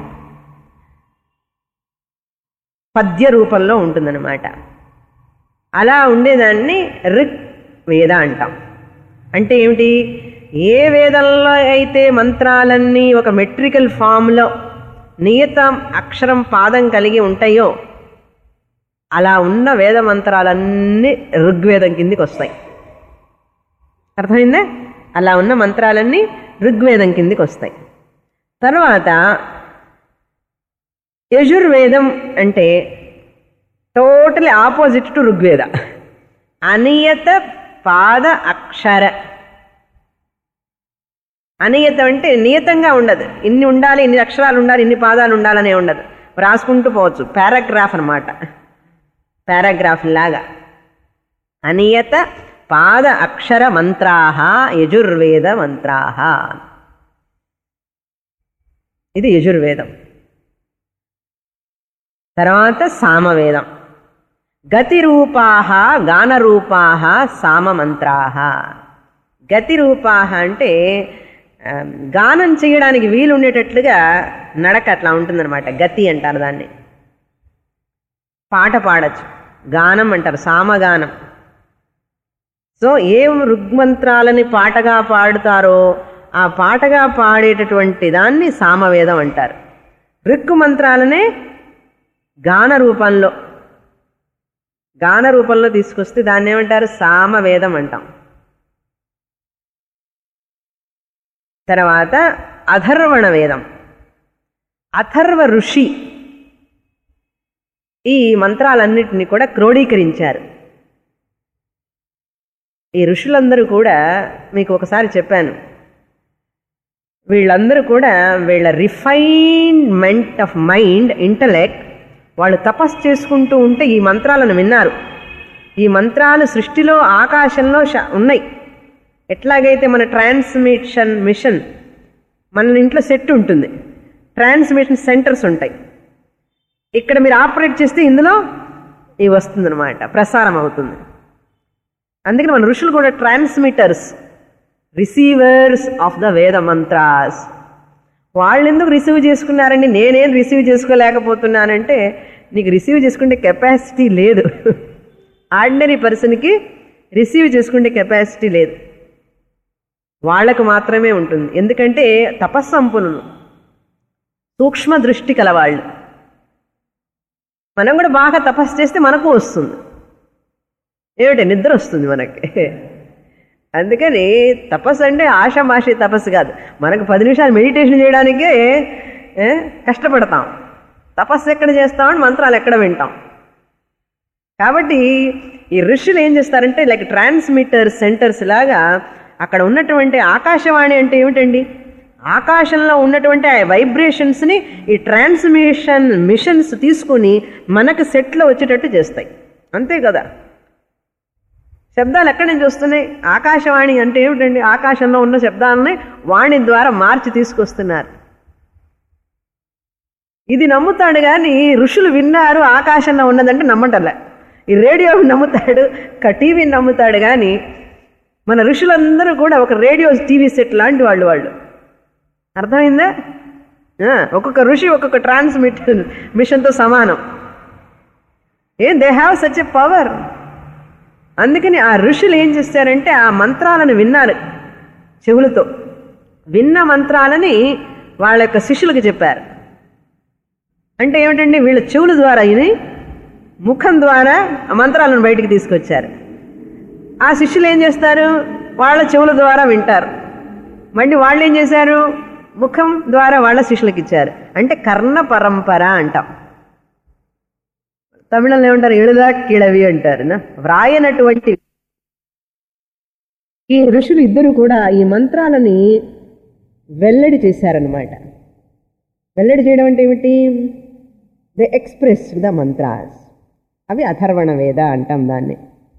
పద్య రూపంలో ఉంటుందన్నమాట అలా ఉండేదాన్ని రిక్ వేద అంటాం అంటే ఏమిటి ఏ వేదంలో అయితే మంత్రాలన్నీ ఒక మెట్రికల్ ఫామ్లో నియత అక్షరం పాదం కలిగి ఉంటాయో అలా ఉన్న వేద మంత్రాలన్నీ ఋగ్వేదం కిందికి వస్తాయి అర్థమైందా అలా ఉన్న మంత్రాలన్నీ ఋగ్వేదం కిందికి వస్తాయి తర్వాత యజుర్వేదం అంటే టోటలీ ఆపోజిట్ టు ఋగ్వేద అనియత పాద అక్షర అనియతం అంటే నియతంగా ఉండదు ఇన్ని ఉండాలి ఇన్ని అక్షరాలు ఉండాలి ఇన్ని పాదాలు ఉండాలనే ఉండదు రాసుకుంటూ పోవచ్చు పారాగ్రాఫ్ అన్నమాట పారాగ్రాఫ్ లాగా అనియత పాద అక్షర మంత్రాహ యజుర్వేద మంత్రాహ ఇది యజుర్వేదం తర్వాత సామవేదం గతిరూపాహ గానరూపాహ సామమంత్రాహ గతిరూపాహ అంటే ఆ, గానం చేయడానికి వీలు ఉండేటట్లుగా నడక అట్లా ఉంటుందన్నమాట గతి అంటారు దాన్ని పాట పాడచ్చు గానం అంటారు సామగానం సో ఏం ఋగ్మంత్రాలని పాటగా పాడుతారో ఆ పాటగా పాడేటటువంటి దాన్ని సామవేదం అంటారు ఋక్కు మంత్రాలనే గాన రూపంలో గాన రూపంలో తీసుకొస్తే దాన్ని ఏమంటారు సామవేదం అంటాం తర్వాత అథర్వణ వేదం అథర్వ ఋషి ఈ మంత్రాలన్నిటిని కూడా క్రోడీకరించారు ఈ ఋషులందరూ కూడా మీకు ఒకసారి చెప్పాను వీళ్ళందరూ కూడా వీళ్ళ రిఫైన్మెంట్ ఆఫ్ మైండ్ ఇంటలెక్ట్ వాళ్ళు తపస్సు చేసుకుంటూ ఉంటే ఈ మంత్రాలను విన్నారు ఈ మంత్రాలు సృష్టిలో ఆకాశంలో శ- ఉన్నాయి ఎట్లాగైతే మన ట్రాన్స్మిషన్ మిషన్ మన ఇంట్లో సెట్ ఉంటుంది ట్రాన్స్మిషన్ సెంటర్స్ ఉంటాయి ఇక్కడ మీరు ఆపరేట్ చేస్తే ఇందులో ఇవి వస్తుందన్నమాట ప్రసారం అవుతుంది అందుకని మన ఋషులు కూడా transmitters receivers of the Veda mantras వాళ్ళు ఎందుకు రిసీవ్ చేసుకున్నారండి నేనేం రిసీవ్ చేసుకోలేకపోతున్నానంటే నీకు రిసీవ్ చేసుకునే కెపాసిటీ లేదు ఆర్డినరీ పర్సన్కి రిసీవ్ చేసుకునే కెపాసిటీ లేదు వాళ్ళకు మాత్రమే ఉంటుంది ఎందుకంటే తపస్సంపునులు సూక్ష్మ దృష్టి కలవాళ్ళు మనం కూడా బాగా తపస్సు చేస్తే మనకు వస్తుంది ఏమిటి నిద్ర వస్తుంది మనకి అందుకని తపస్సు అంటే ఆషామాషి తపస్సు కాదు మనకు పది నిమిషాలు మెడిటేషన్ చేయడానికే ఏ, కష్టపడతాం తపస్సు ఎక్కడ చేస్తామని మంత్రాలు ఎక్కడ వింటాం కాబట్టి ఈ ఋషులు ఏం చేస్తారంటే లైక్ ట్రాన్స్మిటర్ సెంటర్స్ లాగా అక్కడ ఉన్నటువంటి ఆకాశవాణి అంటే ఏమిటండి ఆకాశంలో ఉన్నటువంటి ఆ వైబ్రేషన్స్ని ఈ ట్రాన్స్మిషన్ మిషన్స్ తీసుకుని మనకు సెట్లో వచ్చేటట్టు చేస్తాయి అంతే కదా శబ్దాలు ఎక్కడి నుంచి వస్తున్నాయి ఆకాశవాణి అంటే ఏమిటండి ఆకాశంలో ఉన్న శబ్దాలని వాణి ద్వారా మార్చి తీసుకొస్తున్నారు ఇది నమ్ముతాడు కానీ ఋషులు విన్నారు ఆకాశంలో ఉన్నదంటే నమ్మటలే ఈ రేడియో నమ్ముతాడు టీవీని నమ్ముతాడు కానీ మన ఋషులందరూ కూడా ఒక రేడియో టీవీ సెట్ లాంటి వాళ్ళు వాళ్ళు అర్థమైందా ఆ, ఒక్కొక్క ఋషి ఒక్కొక్క ట్రాన్స్మిట్ మిషన్తో సమానం ఏం they have such a power అందుకని ఆ ఋషులు ఏం చేస్తారంటే ఆ మంత్రాలను విన్నారు చెవులతో విన్న మంత్రాలని వాళ్ళ యొక్క శిష్యులకు చెప్పారు అంటే ఏమిటండి వీళ్ళ చెవుల ద్వారా ఇది ముఖం ద్వారా ఆ మంత్రాలను బయటికి తీసుకొచ్చారు ఆ శిష్యులు ఏం చేస్తారు వాళ్ళ చెవుల ద్వారా వింటారు మళ్ళీ వాళ్ళు ఏం చేశారు ముఖం ద్వారా వాళ్ళ శిష్యులకు ఇచ్చారు అంటే కర్ణ పరంపర అంటాం తమిళంలో ఏమంటారు ఎడుదా కిళవి అంటారు నా? వ్రాయనటువంటి ఈ ఋషులు ఇద్దరు కూడా ఈ మంత్రాలని వెల్లడి చేశారనమాట వెల్లడి చేయడం అంటే ఏమిటి ద ఎక్స్ప్రెస్ ద మంత్రాస్ అవి అథర్వణ వేద అంటాం దాన్ని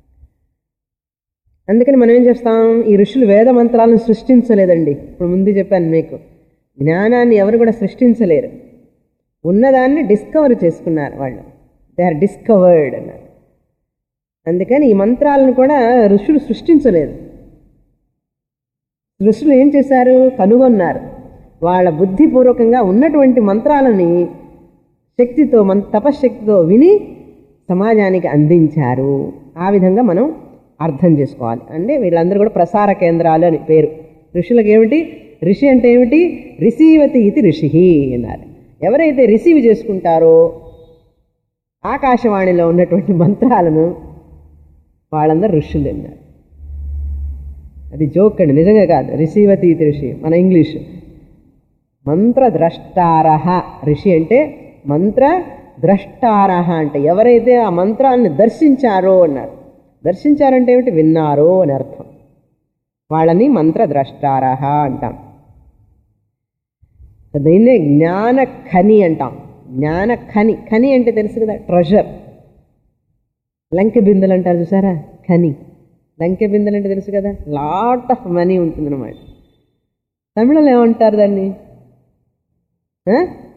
అందుకని మనం ఏం చేస్తాం ఈ ఋషులు వేద మంత్రాలను సృష్టించలేదండి ఇప్పుడు ముందు చెప్పాను మీకు జ్ఞానాన్ని ఎవరు కూడా సృష్టించలేరు ఉన్నదాన్ని డిస్కవర్ చేసుకున్నారు వాళ్ళు దే ఆర్ డిస్కవర్డ్ అన్నారు అందుకని ఈ మంత్రాలను కూడా ఋషులు సృష్టించలేదు ఋషులు ఏం చేశారు కనుగొన్నారు వాళ్ళ బుద్ధిపూర్వకంగా ఉన్నటువంటి మంత్రాలని శక్తితో మన తపశ్శక్తితో విని సమాజానికి అందించారు ఆ విధంగా మనం అర్థం చేసుకోవాలి అంటే వీళ్ళందరూ కూడా ప్రసార కేంద్రాలు అని పేరు ఋషులకు ఏమిటి ఋషి అంటే ఏమిటి రిసీవతి ఇది ఋషి అన్నారు ఎవరైతే రిసీవ్ చేసుకుంటారో ఆకాశవాణిలో ఉన్నటువంటి మంత్రాలను వాళ్ళందరూ ఋషులు అన్నారు అది జోక్ అండి నిజంగా కాదు రిసీవతి ఇది ఋషి మన ఇంగ్లీష్ మంత్రద్రష్టారహ ఋషి అంటే మంత్ర ద్రష్టారహ అంటే ఎవరైతే ఆ మంత్రాన్ని దర్శించారో అన్నారు దర్శించారంటే ఏమిటి విన్నారో అని అర్థం వాళ్ళని మంత్రద్రష్టారహ అంటాం దీన్నే జ్ఞాన ఖని అంటాం జ్ఞాన ఖని ఖని అంటే తెలుసు కదా ట్రెజర్ లంకె బిందెలు అంటారు చూసారా ఖని లంకె బిందెలు అంటే తెలుసు కదా లాట్ ఆఫ్ మనీ ఉంటుందన్నమాట తమిళంలో ఏమంటారు దాన్ని ఆ?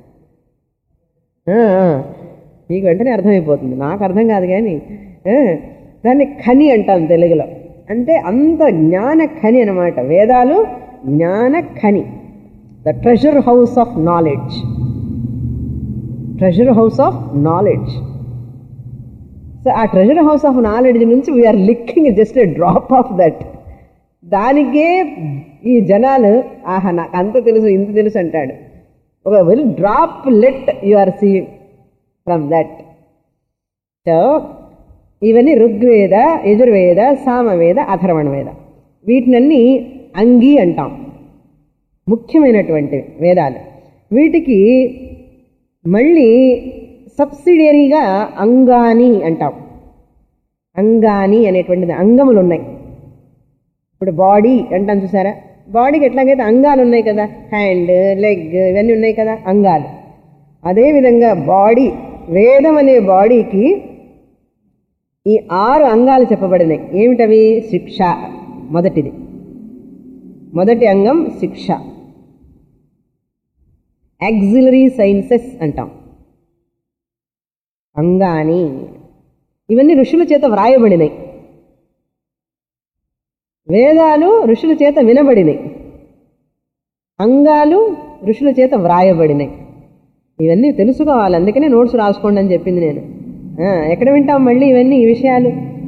ఆ, ఆ. మీకు వెంటనే అర్థమైపోతుంది నాకు అర్థం కాదు కానీ ఆ, దాన్ని ఖని అంటాం తెలుగులో అంటే అంత జ్ఞాన ఖని అనమాట వేదాలు జ్ఞాన ఖని the treasure house of knowledge treasure house of knowledge so ఆ ట్రెజర్ హౌస్ ఆఫ్ నాలెడ్జ్ నుంచి we are licking just a drop of that దానికే ఈ జనాలు ఆహా నాకు అంత తెలుసు ఇంత తెలుసు అంటాడు ఒక well drop let you are seeing from that so ఇవన్నీ ఋగ్వేద యజుర్వేద సామవేద అథర్వణ వేద వీటినన్నీ అంగి అంటాం ముఖ్యమైనటువంటి వేదాలు వీటికి మళ్ళీ సబ్సిడియరీగా అంగాని అంటాం అంగాని అనేటువంటిది అంగములు ఉన్నాయి ఇప్పుడు బాడీ అంటాం చూసారా బాడీకి ఎట్లాగైతే అంగాలు ఉన్నాయి కదా హ్యాండ్ లెగ్ ఇవన్నీ ఉన్నాయి కదా అంగాలు అదేవిధంగా బాడీ వేదం అనే బాడీకి ఈ ఆరు అంగాలు చెప్పబడినాయి ఏమిటవి శిక్ష మొదటిది మొదటి అంగం శిక్ష యాక్సిలరీ సైన్సెస్ అంటాం అంగాని ఇవన్నీ ఋషుల చేత వ్రాయబడినాయి వేదాలు ఋషుల చేత వినబడినాయి అంగాలు ఋషుల చేత వ్రాయబడినాయి ఇవన్నీ తెలుసుకోవాలి అందుకనే నోట్స్ రాసుకోండి అని చెప్పింది నేను ఆ, ఎక్కడ వింటాం మళ్ళీ ఇవన్నీ ఈ విషయాలు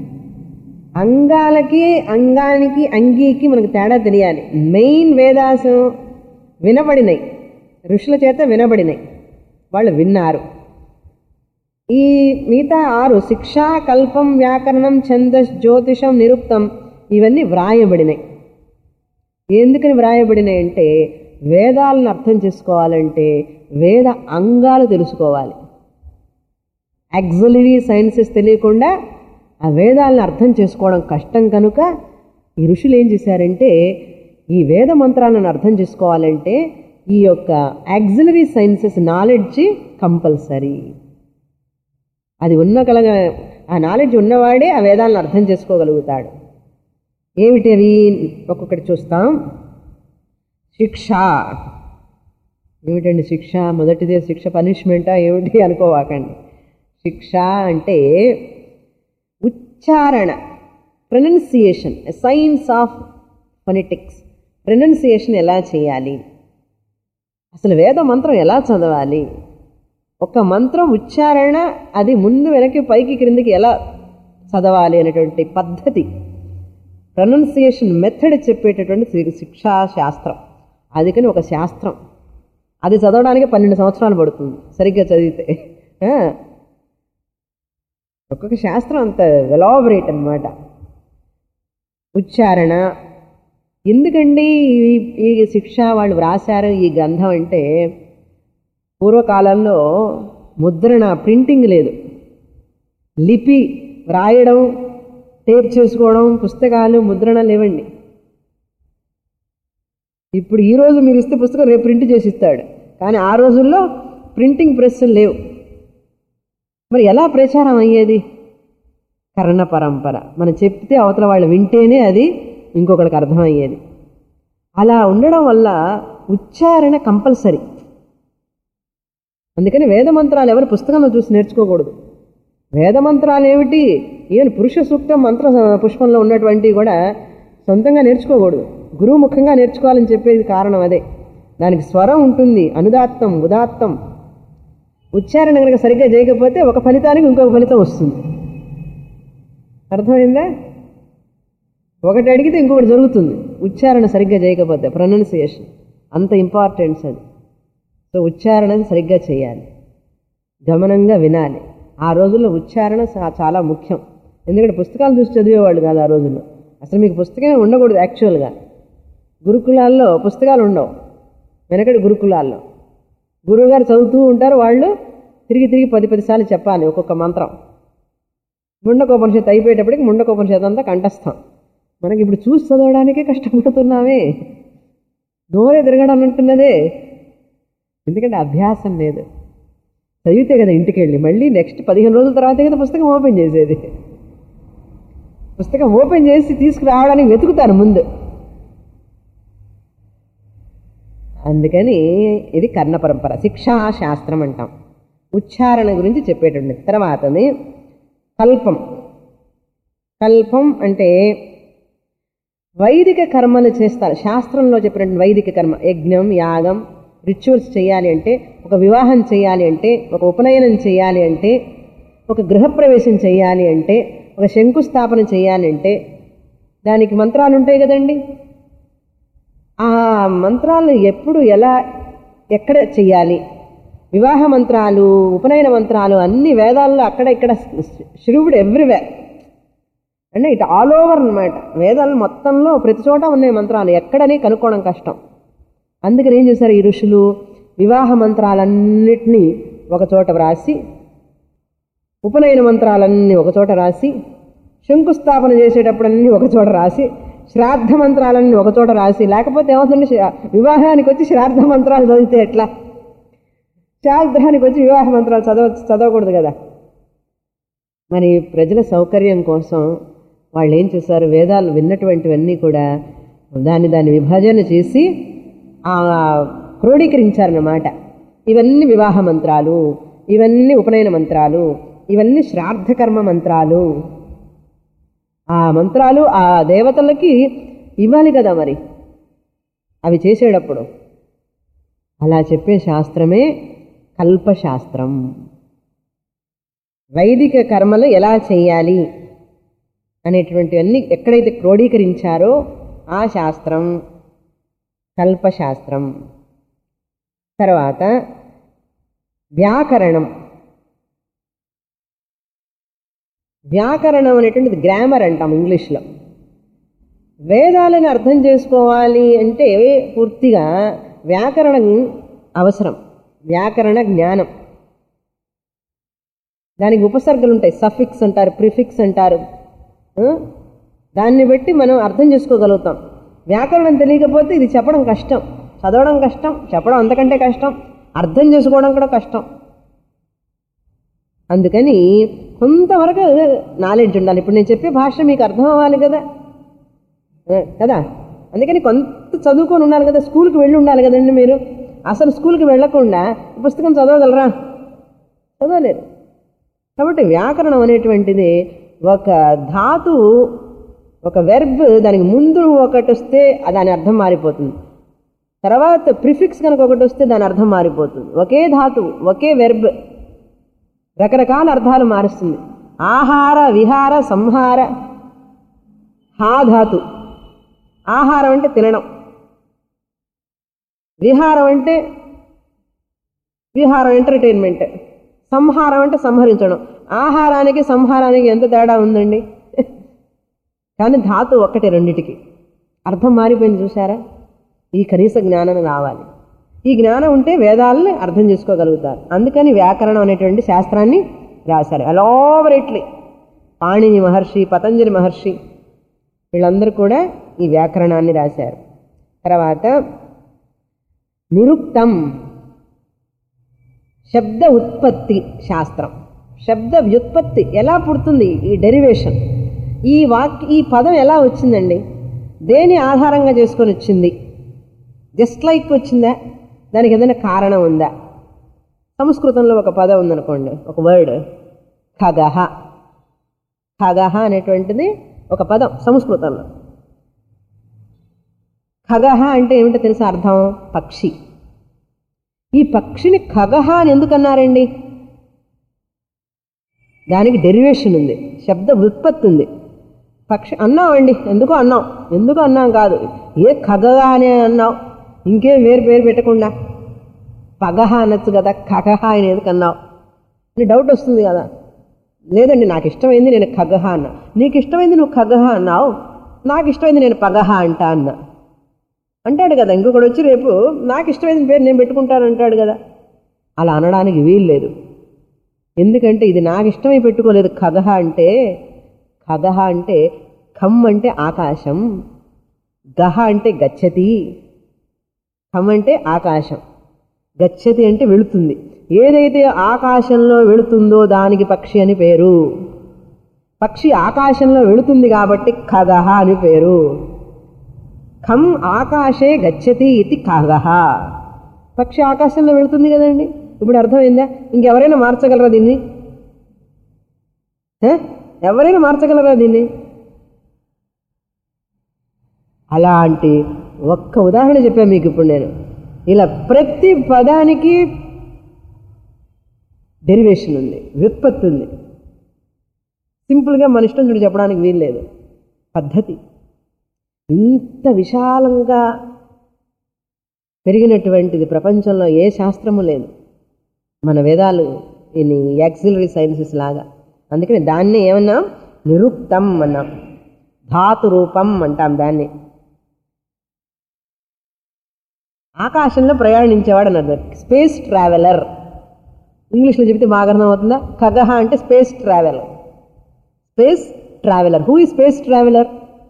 అంగాలకి అంగానికి అంగీకి మనకు తేడా తెలియాలి మెయిన్ వేదాసం వినబడినాయి ఋషుల చేత వినబడినాయి వాళ్ళు విన్నారు ఈ మిగతా ఆరు శిక్ష కల్పం వ్యాకరణం ఛందస్ జ్యోతిషం నిరుక్తం ఇవన్నీ వ్రాయబడినాయి ఎందుకని వ్రాయబడినాయి అంటే వేదాలను అర్థం చేసుకోవాలంటే వేద అంగాలు తెలుసుకోవాలి యాక్సిలరీ సైన్సెస్ తెలియకుండా ఆ వేదాలను అర్థం చేసుకోవడం కష్టం కనుక ఈ ఋషులు ఏం చేశారంటే ఈ వేద మంత్రాలను అర్థం చేసుకోవాలంటే ఈ యొక్క యాక్సిలరీ సైన్సెస్ నాలెడ్జ్ కంపల్సరీ అది ఉన్న కలగ ఆ నాలెడ్జ్ ఉన్నవాడే ఆ వేదాలను అర్థం చేసుకోగలుగుతాడు ఏమిటి అవి ఒక్కొక్కటి చూస్తాం శిక్ష ఏమిటండి శిక్ష మొదటిదే శిక్ష పనిష్మెంటా ఏమిటి అనుకోవాకండి శిక్ష అంటే ఉచ్చారణ pronunciation science of phonetics pronunciation ఎలా చేయాలి అసలు వేద మంత్రం ఎలా చదవాలి ఒక మంత్రం ఉచ్చారణ అది ముందు వెనక్కి పైకి క్రిందికి ఎలా చదవాలి అనేటువంటి పద్ధతి ప్రొనౌన్సియేషన్ మెథడ్ చెప్పేటటువంటి శి- శిక్షా శాస్త్రం అందుకని ఒక శాస్త్రం అది చదవడానికి పన్నెండు సంవత్సరాలు పడుతుంది సరిగ్గా చదివితే ఆ. ఒక్కొక్క శాస్త్రం అంత వెలాబరేట్ అన్నమాట ఉచ్చారణ ఎందుకండి ఈ- ఈ శిక్ష వాళ్ళు వ్రాశారు ఈ గ్రంథం అంటే పూర్వకాలంలో ముద్రణ ప్రింటింగ్ లేదు లిపి వ్రాయడం టేప్ చేసుకోవడం పుస్తకాలు ముద్రణ లేవండి ఇప్పుడు ఈ రోజు మీరు ఇస్తే పుస్తకం రేపు ప్రింట్ చేసి ఇస్తాడు కానీ ఆ రోజుల్లో ప్రింటింగ్ ప్రెస్సులు లేవు మరి ఎలా ప్రచారం అయ్యేది కర్ణ పరంపర మనం చెప్తే అవతల వాళ్ళు వింటేనే అది ఇంకొకరికి అర్థమయ్యేది అలా ఉండడం వల్ల ఉచ్చారణ కంపల్సరీ అందుకని వేద మంత్రాలు ఎవరు పుస్తకంలో చూసి నేర్చుకోకూడదు వేద మంత్రాలు ఏమిటి ఈవెన్ పురుష సూక్తం మంత్ర పుష్పంలో ఉన్నటువంటివి కూడా సొంతంగా నేర్చుకోకూడదు గురువు ముఖంగా నేర్చుకోవాలని చెప్పేది కారణం అదే దానికి స్వరం ఉంటుంది అనుదాత్తం ఉదాత్తం ఉచ్చారణ కనుక సరిగ్గా చేయకపోతే ఒక ఫలితానికి ఇంకొక ఫలితం వస్తుంది అర్థమైందా ఒకటి అడిగితే ఇంకొకటి జరుగుతుంది ఉచ్చారణ సరిగ్గా చేయకపోతే ప్రొనౌన్సియేషన్ అంత ఇంపార్టెన్స్ అది సో ఉచ్చారణ సరిగ్గా చేయాలి గమనంగా వినాలి ఆ రోజుల్లో ఉచ్చారణ చా- చాలా ముఖ్యం ఎందుకంటే పుస్తకాలు చూసి చదివేవాళ్ళు కాదు ఆ రోజుల్లో అసలు మీకు పుస్తకమే ఉండకూడదు యాక్చువల్గా గురుకులాల్లో పుస్తకాలు ఉండవు వెనకటి గురుకులాల్లో గురువుగారు చదువుతూ ఉంటారు వాళ్ళు తిరిగి తిరిగి పది పది సార్లు చెప్పాలి ఒక్కొక్క మంత్రం ముండకోపనిషత్తు అయిపోయేటప్పటికి ముండకోపనిషత్తు అంతా కంఠస్థం మనకి ఇప్పుడు చూసి చదవడానికే కష్టపడుతున్నామే నోరే తిరగడం అంటున్నదే ఎందుకంటే అభ్యాసం లేదు చదివితే కదా ఇంటికి వెళ్ళి మళ్ళీ నెక్స్ట్ పదిహేను రోజుల తర్వాతే కదా పుస్తకం ఓపెన్ చేసేది పుస్తకం ఓపెన్ చేసి తీసుకురావడానికి వెతుకుతారు ముందు అందుకని ఇది కర్ణ పరంపర శిక్షా శాస్త్రం అంటాం ఉచ్చారణ గురించి చెప్పేటండి తర్వాతది కల్పం కల్పం అంటే వైదిక కర్మలు చేస్తారు శాస్త్రంలో చెప్పినటువంటి వైదిక కర్మ యజ్ఞం యాగం రిచువల్స్ చేయాలి అంటే ఒక వివాహం చేయాలి అంటే ఒక ఉపనయనం చేయాలి అంటే ఒక గృహప్రవేశం చేయాలి అంటే ఒక శంకుస్థాపన చేయాలి అంటే దానికి మంత్రాలు ఉంటాయి కదండి ఆ మంత్రాలు ఎప్పుడు ఎలా ఎక్కడ చెయ్యాలి వివాహ మంత్రాలు ఉపనయన మంత్రాలు అన్ని వేదాల్లో అక్కడ ఇక్కడ శివుడు ఎవ్రీవేర్ అంటే ఇటు ఆల్ ఓవర్ అనమాట వేదాలు మొత్తంలో ప్రతి చోట ఉన్నాయి మంత్రాలు ఎక్కడని కనుక్కోవడం కష్టం అందుకని ఏం చేశారు ఈ ఋషులు వివాహ మంత్రాలన్నిటినీ ఒక చోట వ్రాసి ఉపనయన మంత్రాలన్నీ ఒక చోట రాసి శంకుస్థాపన చేసేటప్పుడు అన్నీ ఒక చోట రాసి శ్రాద్ధ మంత్రాలన్నీ ఒక చోట రాసి లేకపోతే ఏమవుతుంది శ- వివాహానికి వచ్చి శ్రాద్ధ మంత్రాలు చదివితే ఎట్లా శ్రాద్ధానికి వచ్చి వివాహ మంత్రాలు చదవ చదవకూడదు కదా మరి ప్రజల సౌకర్యం కోసం వాళ్ళు ఏం చేశారు వేదాలు విన్నటువంటివన్నీ కూడా దాన్ని దాన్ని విభజన చేసి ఆ క్రోడీకరించారన్నమాట ఇవన్నీ వివాహ మంత్రాలు ఇవన్నీ ఉపనయన మంత్రాలు ఇవన్నీ శ్రాద్ధకర్మ మంత్రాలు ఆ మంత్రాలు ఆ దేవతలకి ఇవ్వాలి కదా మరి అవి చేసేటప్పుడు అలా చెప్పే శాస్త్రమే కల్పశాస్త్రం వైదిక కర్మలు ఎలా చేయాలి అనేటువంటివన్నీ ఎక్కడైతే క్రోడీకరించారో ఆ శాస్త్రం కల్పశాస్త్రం తర్వాత వ్యాకరణం వ్యాకరణం అనేటువంటిది గ్రామర్ అంటాం ఇంగ్లీష్లో వేదాలను అర్థం చేసుకోవాలి అంటే పూర్తిగా వ్యాకరణం అవసరం వ్యాకరణ జ్ఞానం దానికి ఉపసర్గలు ఉంటాయి సఫిక్స్ అంటారు ప్రిఫిక్స్ అంటారు ఆ? దాన్ని బట్టి మనం అర్థం చేసుకోగలుగుతాం వ్యాకరణం తెలియకపోతే ఇది చెప్పడం కష్టం చదవడం కష్టం చెప్పడం అంతకంటే కష్టం అర్థం చేసుకోవడం కూడా కష్టం అందుకని కొంతవరకు నాలెడ్జ్ ఉండాలి ఇప్పుడు నేను చెప్పే భాష మీకు అర్థం అవ్వాలి కదా ఆ, కదా అందుకని కొంత చదువుకొని ఉండాలి కదా స్కూల్కి వెళ్ళి ఉండాలి కదండి మీరు అసలు స్కూల్కి వెళ్ళకుండా ఈ పుస్తకం చదవగలరా చదవలేరు కాబట్టి వ్యాకరణం అనేటువంటిది ఒక ధాతువు ఒక వెర్బ్ దానికి ముందు ఒకటి వస్తే దాని అర్థం మారిపోతుంది తర్వాత ప్రిఫిక్స్ కనుక ఒకటి వస్తే దాని అర్థం మారిపోతుంది ఒకే ధాతువు ఒకే వెర్బ్ రకరకాల అర్థాలు మారుస్తుంది ఆహార విహార సంహార హా ధాతు ఆహారం అంటే తినడం విహారం అంటే విహారం ఎంటర్టైన్మెంట్ సంహారం అంటే సంహరించడం ఆహారానికి సంహారానికి ఎంత తేడా ఉందండి కానీ ధాతు ఒక్కటే రెండిటికి అర్థం మారిపోయింది చూసారా ఈ కనీస జ్ఞానం రావాలి ఈ జ్ఞానం ఉంటే వేదాలని అర్థం చేసుకోగలుగుతారు అందుకని వ్యాకరణం అనేటువంటి శాస్త్రాన్ని రాశారు ఎలాబరేట్లీ పాణిని మహర్షి పతంజలి మహర్షి వీళ్ళందరూ కూడా ఈ వ్యాకరణాన్ని రాశారు తర్వాత నిరుక్తం శబ్ద ఉత్పత్తి శాస్త్రం శబ్ద వ్యుత్పత్తి ఎలా పుడుతుంది ఈ డెరివేషన్ ఈ వాక్ ఈ పదం ఎలా వచ్చిందండి దేని ఆధారంగా చేసుకొని వచ్చింది జస్ట్ లైక్ వచ్చిందా దానికి ఏదైనా కారణం ఉందా సంస్కృతంలో ఒక పదం ఉందనుకోండి ఒక వర్డ్ ఖగహ ఖగహ అనేటువంటిది ఒక పదం సంస్కృతంలో ఖగహ అంటే ఏమిటో తెలుసా అర్థం పక్షి ఈ పక్షిని ఖగహ అని ఎందుకు అన్నారండి దానికి డెరివేషన్ ఉంది శబ్ద వ్యుత్పత్తి ఉంది పక్షి అన్నామండి ఎందుకు అన్నాం ఎందుకు అన్నాం కాదు ఏ ఖగగా అని అన్నావు ఇంకేం వేరు పేరు పెట్టకుండా పగహ అనొచ్చు కదా ఖగహ అని ఎందుకు అన్నావు అని డౌట్ వస్తుంది కదా లేదండి నాకు ఇష్టమైంది నేను ఖగహ అన్నా నీకు ఇష్టమైంది నువ్వు ఖగహ అన్నావు నాకు ఇష్టమైంది నేను పగహ అంటా అన్నా అంటాడు కదా ఇంకొకడు వచ్చి రేపు నాకు ఇష్టమైన పేరు నేను పెట్టుకుంటాను అంటాడు కదా అలా అనడానికి వీలు లేదు ఎందుకంటే ఇది నాకు ఇష్టమై పెట్టుకోలేదు ఖగహ అంటే ఖగహ అంటే ఖమ్ అంటే ఆకాశం గహ అంటే గచ్చతి ఖమ్ అంటే ఆకాశం గచ్చతి అంటే వెళుతుంది ఏదైతే ఆకాశంలో వెళుతుందో దానికి పక్షి అని పేరు పక్షి ఆకాశంలో వెళుతుంది కాబట్టి ఖగహ అని పేరు ఖం ఆకాశే గచ్చతి ఇది ఖగహ పక్షి ఆకాశంలో వెళుతుంది కదండి ఇప్పుడు అర్థమైందా ఇంకెవరైనా మార్చగలరా దీన్ని ఏ? ఎవరైనా మార్చగలరా దీన్ని అలాంటి ఒక్క ఉదాహరణ చెప్పాను మీకు ఇప్పుడు నేను ఇలా ప్రతి పదానికి డెరివేషన్ ఉంది వ్యుత్పత్తి ఉంది సింపుల్గా మన ఇష్టం చూడు చెప్పడానికి వీల్లేదు పద్ధతి ఇంత విశాలంగా పెరిగినటువంటిది ప్రపంచంలో ఏ శాస్త్రము లేదు మన వేదాలు ఇన్ని యాక్సిలరీ సైన్సెస్ లాగా అందుకని దాన్ని ఏమన్నా నిరుక్తం అన్నాం ధాతు రూపం అంటాం దాన్ని ఆకాశంలో ప్రయాణించేవాడు అన్నారు స్పేస్ ట్రావెలర్ ఇంగ్లీష్లో చెబితే బాగా అర్థమవుతుందా ఖగహ అంటే space traveller space traveller who ఈ స్పేస్ ట్రావెలర్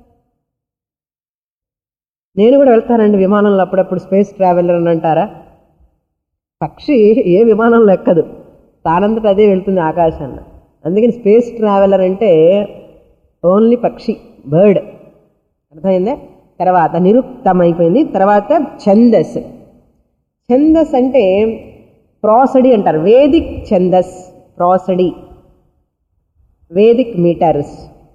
నేను కూడా వెళ్తానండి విమానంలో అప్పుడప్పుడు స్పేస్ ట్రావెలర్ అని అంటారా పక్షి ఏ విమానంలో ఎక్కదు తానంతట అదే వెళ్తుంది ఆకాశాన్ని అందుకని స్పేస్ ట్రావెలర్ అంటే ఓన్లీ పక్షి బర్డ్ అర్థమైందా తర్వాత నిరుక్తం అయిపోయింది తర్వాత ఛందస్ ఛందస్ అంటే ప్రాసడి అంటారు వేదిక్ ఛందస్ ప్రాసడి వేదిక్ మీటర్స్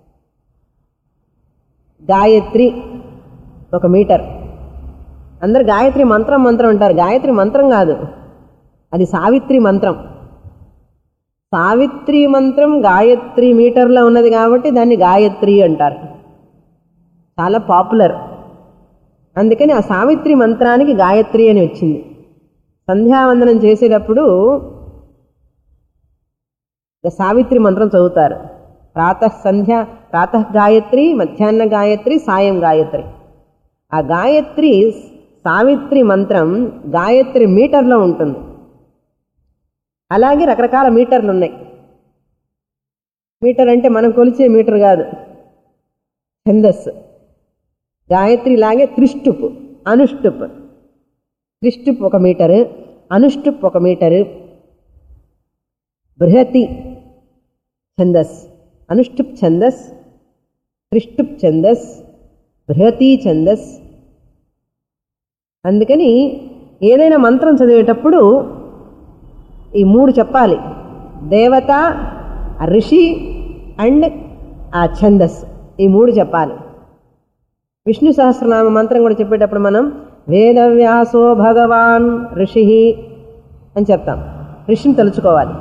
గాయత్రి ఒక మీటర్ అందరు గాయత్రి మంత్రం మంత్రం అంటారు గాయత్రి మంత్రం కాదు అది సావిత్రి మంత్రం సావిత్రి మంత్రం గాయత్రి మీటర్లో ఉన్నది కాబట్టి దాన్ని గాయత్రి అంటారు చాలా పాపులర్ అందుకని ఆ సావిత్రి మంత్రానికి గాయత్రి అని వచ్చింది సంధ్యావందనం చేసేటప్పుడు ఇక సావిత్రి మంత్రం చదువుతారు ప్రాతః సంధ్య ప్రాతః గాయత్రి మధ్యాహ్న గాయత్రి సాయం గాయత్రి ఆ గాయత్రి సావిత్రి మంత్రం గాయత్రి మీటర్లో ఉంటుంది అలాగే రకరకాల మీటర్లు ఉన్నాయి మీటర్ అంటే మనం కొలిచే మీటర్ కాదు ఛందస్సు గాయత్రి లాగే త్రిష్టుప్ అనుష్టుప్ త్రిష్టుప్ ఒక మీటరు అనుష్టుప్ ఒక మీటరు బృహతి ఛందస్ అనుష్టుప్ ఛందస్ త్రిష్టుప్ ఛందస్ బృహతి ఛందస్ అందుకని ఏదైనా మంత్రం చదివేటప్పుడు ఈ మూడు చెప్పాలి దేవత ఆ ఋషి అండ్ ఆ ఛందస్ ఈ మూడు చెప్పాలి విష్ణు సహస్రనామ మంత్రం కూడా చెప్పేటప్పుడు మనం వేదవ్యాసో భగవాన్ ఋషి అని చెప్తాం ఋషిని తలుచుకోవాలి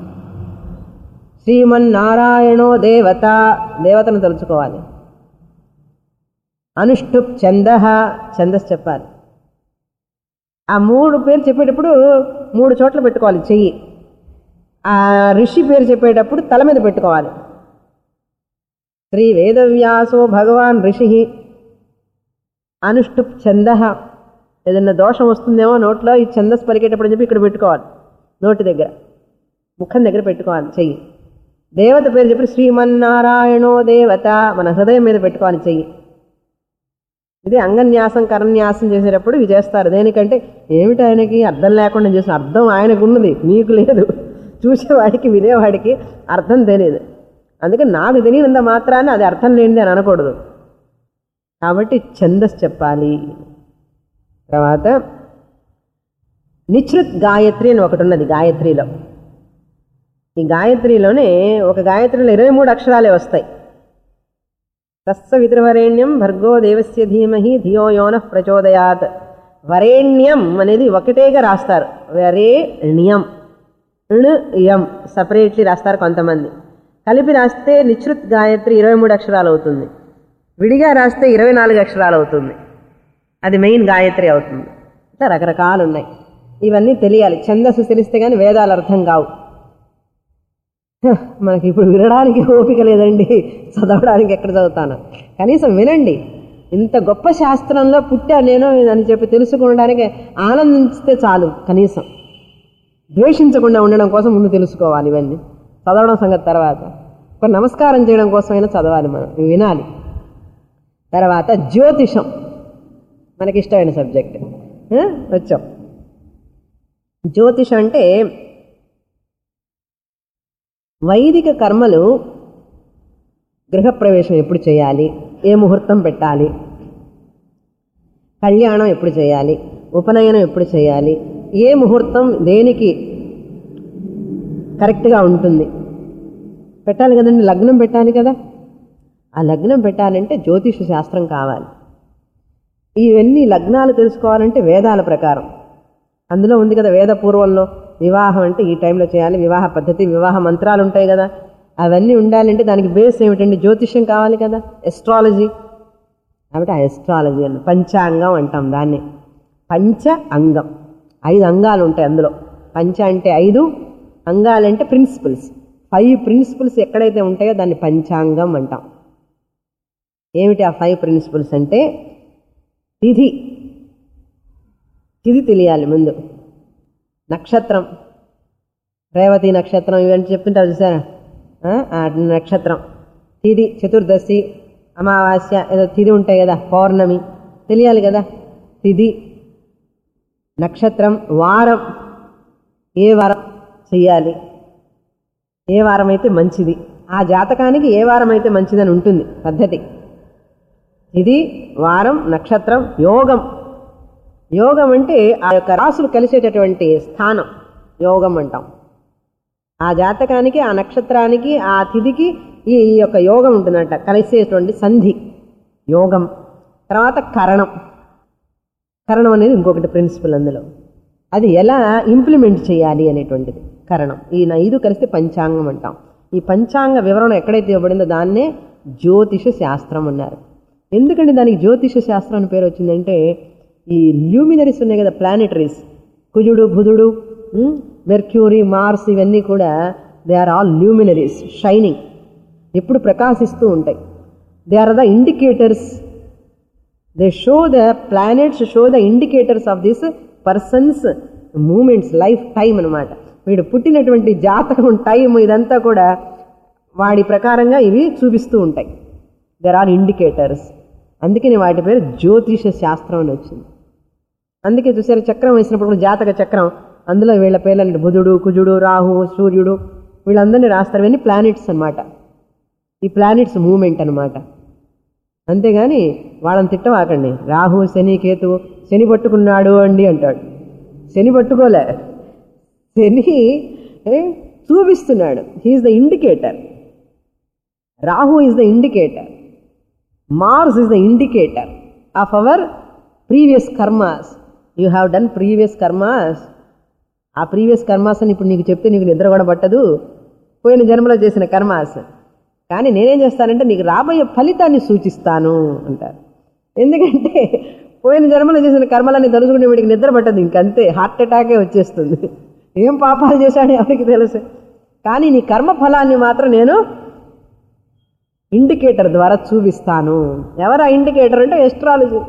శ్రీమన్నారాయణో దేవత దేవతను తలుచుకోవాలి అనుష్ఠుప్ ఛంద ఛందస్ చెప్పాలి ఆ మూడు పేరు చెప్పేటప్పుడు మూడు చోట్ల పెట్టుకోవాలి చెయ్యి ఆ ఋషి పేరు చెప్పేటప్పుడు తల మీద పెట్టుకోవాలి శ్రీ వేదవ్యాసో భగవాన్ ఋషి అనుష్ఠుప్ ఛంద ఏదన్నా దోషం వస్తుందేమో నోట్లో ఈ ఛందస్ పలికేటప్పుడు అని చెప్పి ఇక్కడ పెట్టుకోవాలి నోటి దగ్గర ముఖం దగ్గర పెట్టుకోవాలి చెయ్యి దేవత పేరు చెప్పి శ్రీమన్నారాయణో దేవత మన హృదయం మీద పెట్టుకోవాలి చెయ్యి ఇది అంగన్యాసం కరన్యాసం చేసేటప్పుడు ఇవి చేస్తారు దేనికంటే ఏమిటి ఆయనకి అర్థం లేకుండా చేసిన అర్థం ఆయనకు ఉన్నది నీకు లేదు చూసేవాడికి వినేవాడికి అర్థం తెలియదు అందుకే నాకు తెలియనంత మాత్రాన అది అర్థం లేనిది అని అనకూడదు కాబట్టి ఛందస్ చెప్పాలి తర్వాత నిశ్రుత్ గాయత్రి అని ఒకటి ఉన్నది గాయత్రిలో ఈ గాయత్రిలోనే ఒక గాయత్రిలో ఇరవై మూడు అక్షరాలే వస్తాయి తస్స వితృవరేణ్యం భర్గో దేవస్య ధీమహి ధియో యోన ప్రచోదయాత్ వరేణ్యం అనేది ఒకటేగా రాస్తారు వరేణ్యం ణ్ యం సపరేట్లీ రాస్తారు కొంతమంది కలిపి రాస్తే నిశ్రుత్ గాయత్రి ఇరవై మూడు అక్షరాలు అవుతుంది విడిగా రాస్తే ఇరవై నాలుగు అక్షరాలు అవుతుంది అది మెయిన్ గాయత్రి అవుతుంది ఇట్లా రకరకాలు ఉన్నాయి ఇవన్నీ తెలియాలి ఛందస్సు తెలిస్తే కానీ వేదాలు అర్థం కావు హ, మనకి ఇప్పుడు వినడానికి ఓపిక లేదండి చదవడానికి ఎక్కడ చదువుతాను కనీసం వినండి ఇంత గొప్ప శాస్త్రంలో పుట్టా నేను అని చెప్పి తెలుసుకోవడానికి ఆనందిస్తే చాలు కనీసం ద్వేషించకుండా ఉండడం కోసం ముందు తెలుసుకోవాలి ఇవన్నీ చదవడం సంగతి తర్వాత ఒక నమస్కారం చేయడం కోసమైనా చదవాలి మనం ఇవి వినాలి తర్వాత జ్యోతిషం మనకి ఇష్టమైన సబ్జెక్ట్ ఆ? వచ్చాం జ్యోతిషం అంటే వైదిక కర్మలు గృహప్రవేశం ఎప్పుడు చేయాలి ఏ ముహూర్తం పెట్టాలి కళ్యాణం ఎప్పుడు చేయాలి ఉపనయనం ఎప్పుడు చేయాలి ఏ ముహూర్తం దేనికి కరెక్ట్గా ఉంటుంది పెట్టాలి కదండి లగ్నం పెట్టాలి కదా ఆ లగ్నం పెట్టాలంటే జ్యోతిష శాస్త్రం కావాలి ఇవన్నీ లగ్నాలు తెలుసుకోవాలంటే వేదాల ప్రకారం అందులో ఉంది కదా వేద పూర్వంలో వివాహం అంటే ఈ టైంలో చేయాలి వివాహ పద్ధతి వివాహ మంత్రాలు ఉంటాయి కదా అవన్నీ ఉండాలంటే దానికి బేస్ ఏమిటండి జ్యోతిష్యం కావాలి కదా ఎస్ట్రాలజీ కాబట్టి ఆ ఎస్ట్రాలజీ అని పంచాంగం అంటాం దాన్ని పంచ అంగం ఐదు అంగాలు ఉంటాయి అందులో పంచ అంటే ఐదు అంగాలంటే ప్రిన్సిపల్స్ ఫైవ్ ప్రిన్సిపల్స్ ఎక్కడైతే ఉంటాయో దాన్ని పంచాంగం అంటాం ఏమిటి ఆ ఫైవ్ ప్రిన్సిపల్స్ అంటే తిథి తిథి తెలియాలి ముందు నక్షత్రం రేవతి నక్షత్రం ఇవన్నీ చెప్తుంటారు చూసారా ఆ, ఆ నక్షత్రం తిథి చతుర్దశి అమావాస్య ఏదో తిథి ఉంటాయి కదా పౌర్ణమి తెలియాలి కదా తిథి నక్షత్రం వారం ఏ వారం చెయ్యాలి ఏ వారం అయితే మంచిది ఆ జాతకానికి ఏ వారం అయితే మంచిదని ఉంటుంది పద్ధతి ఇది వారం నక్షత్రం యోగం యోగం అంటే ఆ యొక్క రాసులు కలిసేటటువంటి స్థానం యోగం అంటాం ఆ జాతకానికి ఆ నక్షత్రానికి ఆ తిథికి ఈ ఈ యొక్క యోగం ఉంటుందంట కలిసేటువంటి సంధి యోగం తర్వాత కరణం కరణం అనేది ఇంకొకటి ప్రిన్సిపల్ అందులో అది ఎలా ఇంప్లిమెంట్ చేయాలి అనేటువంటిది కరణం ఈ ఐదు కలిస్తే పంచాంగం అంటాం ఈ పంచాంగ వివరణ ఎక్కడైతే ఇవ్వబడిందో దాన్నే జ్యోతిష శాస్త్రం అన్నారు ఎందుకంటే దానికి జ్యోతిష శాస్త్రం అని పేరు వచ్చిందంటే ఈ ల్యూమినరీస్ ఉన్నాయి కదా ప్లానెటరీస్ కుజుడు బుధుడు ఉమ్, మెర్క్యూరీ మార్స్ ఇవన్నీ కూడా they are all luminaries shining ఎప్పుడు ప్రకాశిస్తూ ఉంటాయి they are the indicators they show the planets show the indicators of this persons moments life time అనమాట వీడు పుట్టినటువంటి జాతకం టైం ఇదంతా కూడా వాడి ప్రకారంగా ఇవి చూపిస్తూ ఉంటాయి దెర్ ఆర్ ఇండికేటర్స్ అందుకని వాటి పేరు జ్యోతిష శాస్త్రం అని వచ్చింది అందుకే చూసారు చక్రం వేసినప్పుడు కూడా జాతక చక్రం అందులో వీళ్ళ పేర్లు బుధుడు కుజుడు రాహు సూర్యుడు వీళ్ళందరినీ రాస్తారు ఇవన్నీ ప్లానెట్స్ అన్నమాట ఈ ప్లానెట్స్ మూమెంట్ అన్నమాట అంతేగాని వాళ్ళని తిట్టవాకండి రాహు శని కేతు శని పట్టుకున్నాడు అండి అంటాడు శని పట్టుకోలే శని ఏ, చూపిస్తున్నాడు he is the indicator Rahu is the indicator Mars is the indicator of our previous karmas you have done previous karmas ఆ ప్రీవియస్ కర్మాస్ అని ఇప్పుడు నీకు చెప్తే నీకు నిద్ర కూడా పట్టదు పోయిన జన్మలో చేసిన కర్మాస్ కానీ నేనేం చేస్తానంటే నీకు రాబోయే ఫలితాన్ని సూచిస్తాను అంటారు ఎందుకంటే పోయిన జన్మలో చేసిన కర్మలన్నీ తలుచుకుంటే వీడికి నిద్ర పట్టదు ఇంకంతే హార్ట్ అటాకే వచ్చేస్తుంది ఏం పాపాలు చేశాడో ఎవరికి తెలుసు కానీ నీ కర్మ ఫలాన్ని మాత్రం నేను ఇండికేటర్ ద్వారా చూపిస్తాను ఎవరు ఆ ఇండికేటర్ అంటే ఎస్ట్రాలజీ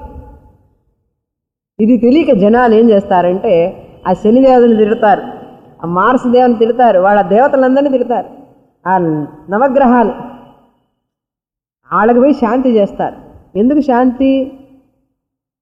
ఇది తెలియక జనాలు ఏం చేస్తారంటే ఆ శని దేవతని తిడతారు ఆ మార్స్ దేవుని తిడతారు వాళ్ళ దేవతలందరినీ తిడతారు ఆ నవగ్రహాలు వాళ్ళకి పోయి శాంతి చేస్తారు ఎందుకు శాంతి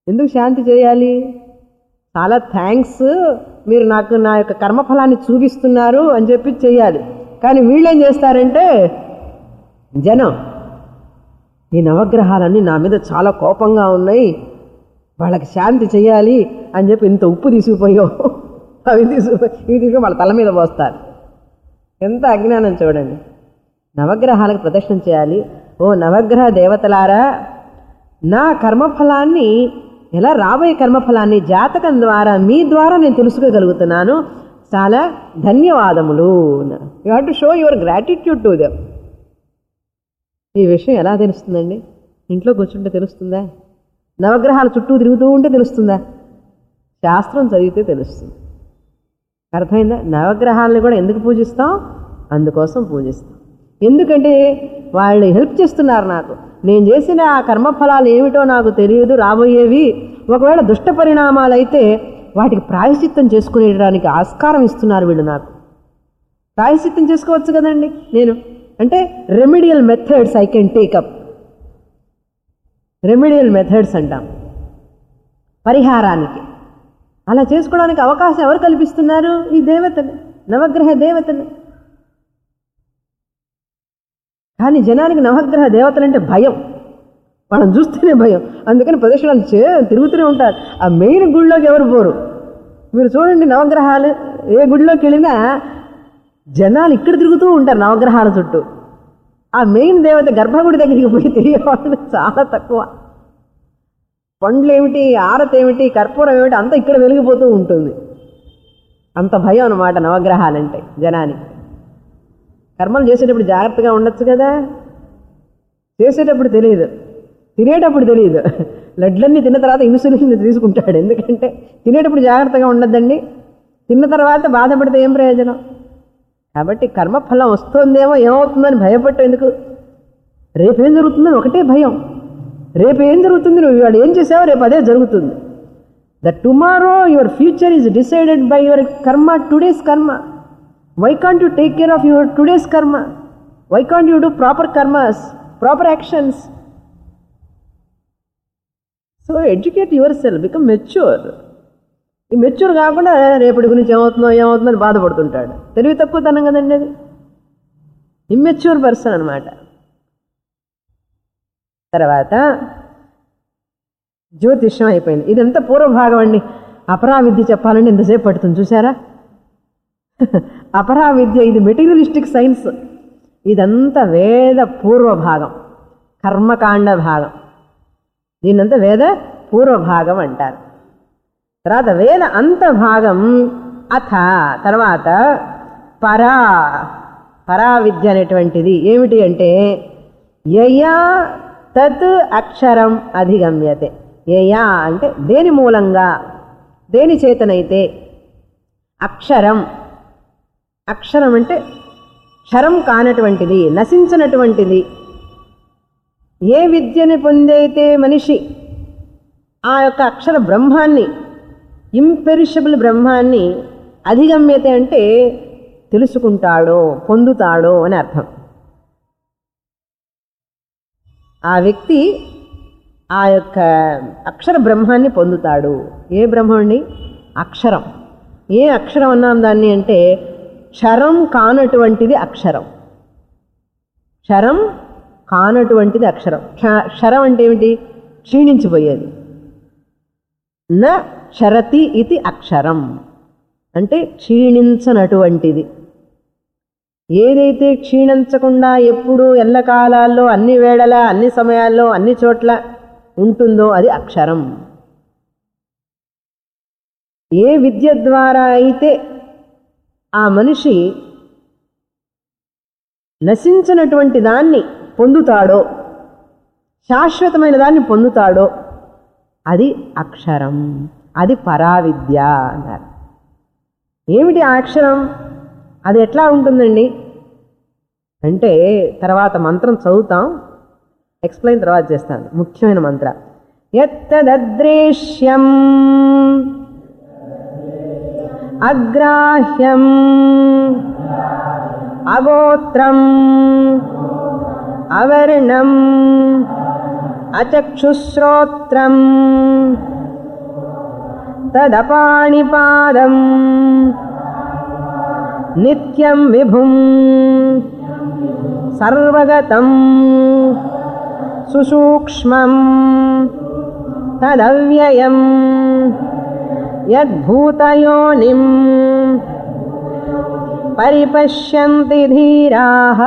ఎందుకు శాంతి చేయాలి చాలా థ్యాంక్స్ మీరు నాకు నా యొక్క కర్మఫలాన్ని చూపిస్తున్నారు అని చెప్పి చేయాలి కానీ వీళ్ళేం చేస్తారంటే జనం ఈ నవగ్రహాలన్నీ నా మీద చాలా కోపంగా ఉన్నాయి వాళ్ళకి శాంతి చేయాలి అని చెప్పి ఇంత ఉప్పు తీసుకుపోయో అవి తీసుకుపోయి ఇవి తీసుకుని వాళ్ళ తల మీద పోస్తారు ఎంత అజ్ఞానం చూడండి నవగ్రహాలకు ప్రదర్శన చేయాలి ఓ నవగ్రహ దేవతలారా నా కర్మఫలాన్ని ఎలా రాబోయే కర్మఫలాన్ని జాతకం ద్వారా మీ ద్వారా నేను తెలుసుకోగలుగుతున్నాను చాలా ధన్యవాదములు you have to show your gratitude to them ఈ విషయం ఎలా తెలుస్తుందండి ఇంట్లో కూర్చుంటే తెలుస్తుందా నవగ్రహాల చుట్టూ తిరుగుతూ ఉంటే తెలుస్తుందా శాస్త్రం చదివితే తెలుస్తుంది అర్థమైందా నవగ్రహాలను కూడా ఎందుకు పూజిస్తాం అందుకోసం పూజిస్తాం ఎందుకంటే వాళ్ళు హెల్ప్ చేస్తున్నారు నాకు నేను చేసిన ఆ కర్మఫలాలు ఏమిటో నాకు తెలియదు రాబోయేవి ఒకవేళ దుష్ట పరిణామాలు అయితే వాటికి ప్రాయశ్చిత్తం చేసుకునేటానికి ఆస్కారం ఇస్తున్నారు వీళ్ళు నాకు ప్రాయశ్చిత్తం చేసుకోవచ్చు కదండి నేను అంటే remedial methods I can take up remedial methods అంటాం పరిహారానికి అలా చేసుకోవడానికి అవకాశం ఎవరు కల్పిస్తున్నారు ఈ దేవతలు నవగ్రహ దేవతలు కానీ జనానికి నవగ్రహ దేవతలంటే భయం వాళ్ళని చూస్తేనే భయం అందుకని ప్రదక్షిణాలు చే తిరుగుతూనే ఉంటారు ఆ మెయిన్ గుడిలోకి ఎవరు పోరు మీరు చూడండి నవగ్రహాలు ఏ గుడిలోకి వెళ్ళినా జనాలు ఇక్కడ తిరుగుతూ ఉంటారు నవగ్రహాల చుట్టూ ఆ మెయిన్ దేవత గర్భగుడి దగ్గరికి పోయి తిరిగేవాళ్ళు చాలా తక్కువ పండ్లు ఏమిటి ఆరతి ఏమిటి కర్పూరం ఏమిటి అంతా ఇక్కడ వెలిగిపోతూ ఉంటుంది అంత భయం అనమాట నవగ్రహాలంటే జనానికి కర్మలు చేసేటప్పుడు జాగ్రత్తగా ఉండొచ్చు కదా చేసేటప్పుడు తెలియదు తినేటప్పుడు తెలియదు లడ్లన్నీ తిన్న తర్వాత ఇన్సులిన్ తీసుకుంటాడు ఎందుకంటే తినేటప్పుడు జాగ్రత్తగా ఉండద్దండి తిన్న తర్వాత బాధపడితే ఏం ప్రయోజనం కాబట్టి కర్మఫలం వస్తుందేమో ఏమవుతుందని భయపట్టు ఎందుకు రేపేం జరుగుతుందని ఒకటే భయం రేపు ఏం జరుగుతుంది నువ్వు ఇవాళ ఏం చేసావో రేపు అదే జరుగుతుంది the tomorrow your future is decided by your karma today's karma why can't you take care of your today's karma why can't you do proper karmas proper actions so educate your self become mature ఈ మెచ్యూర్ కాకుండా రేపటి గురించి ఏమవుతుందో ఏమవుతుందో అని బాధపడుతుంటాడు తెలివి తక్కువతనం కదండి అది ఇమ్మెచ్యూర్ పర్సన్ అనమాట తర్వాత జ్యోతిష్యం అయిపోయింది ఇదంతా పూర్వభాగం అండి అపరా విద్య చెప్పాలంటే ఇంతసేపు పడుతుంది చూసారా అపరా విద్య ఇది మెటీరియలిస్టిక్ సైన్స్ ఇదంతా వేద పూర్వ భాగం కర్మకాండ భాగం దీన్నంతా వేద పూర్వ భాగం అంటారు తర్వాత వేద అంత భాగం అథ తర్వాత పరా పరా విద్య అనేటువంటిది ఏమిటి అంటే యయా తత్ అక్షరం అధిగమ్యతే యయా అంటే దేని మూలంగా దేని చేతనైతే అక్షరం అక్షరం అంటే క్షరం కానటువంటిది నశించినటువంటిది ఏ విద్యని పొందైతే మనిషి ఆ యొక్క అక్షర బ్రహ్మాన్ని ఇంపెరిషబుల్ బ్రహ్మాన్ని అధిగమ్యత అంటే తెలుసుకుంటాడో పొందుతాడో అని అర్థం ఆ వ్యక్తి ఆ యొక్క అక్షర బ్రహ్మాన్ని పొందుతాడు ఏ బ్రహ్మండి అక్షరం ఏ అక్షరం అన్నాం దాన్ని అంటే క్షరం కానటువంటిది అక్షరం క్షరం కానటువంటిది అక్షరం క్ష- క్షరం అంటే ఏమిటి క్షీణించిపోయేది న క్షరతి ఇది అక్షరం అంటే క్షీణించనటువంటిది ఏదైతే క్షీణించకుండా ఎప్పుడూ ఎల్లకాలాల్లో అన్ని వేళల అన్ని సమయాల్లో అన్ని చోట్ల ఉంటుందో అది అక్షరం ఏ విద్య ద్వారా అయితే ఆ మనిషి నశించినటువంటి దాన్ని పొందుతాడో శాశ్వతమైన దాన్ని పొందుతాడో అది అక్షరం అది పరావిద్య అన్నారు ఏమిటి ఆ అక్షరం అది ఎట్లా ఉంటుందండి అంటే తర్వాత మంత్రం చదువుతాం ఎక్స్ప్లెయిన్ తర్వాత చేస్తాను ముఖ్యమైన మంత్ర ఎత్తదృశ్యం అగ్రాహ్యం అగోత్రం అవర్ణం అచక్షుశ్రోత్రం తదపాణిపాదం నిత్యం విభుం సర్వగతం సుసూక్ష్మం తదవ్యయం యద్భూతయోనిం పరిపశ్యంతి ధీరాः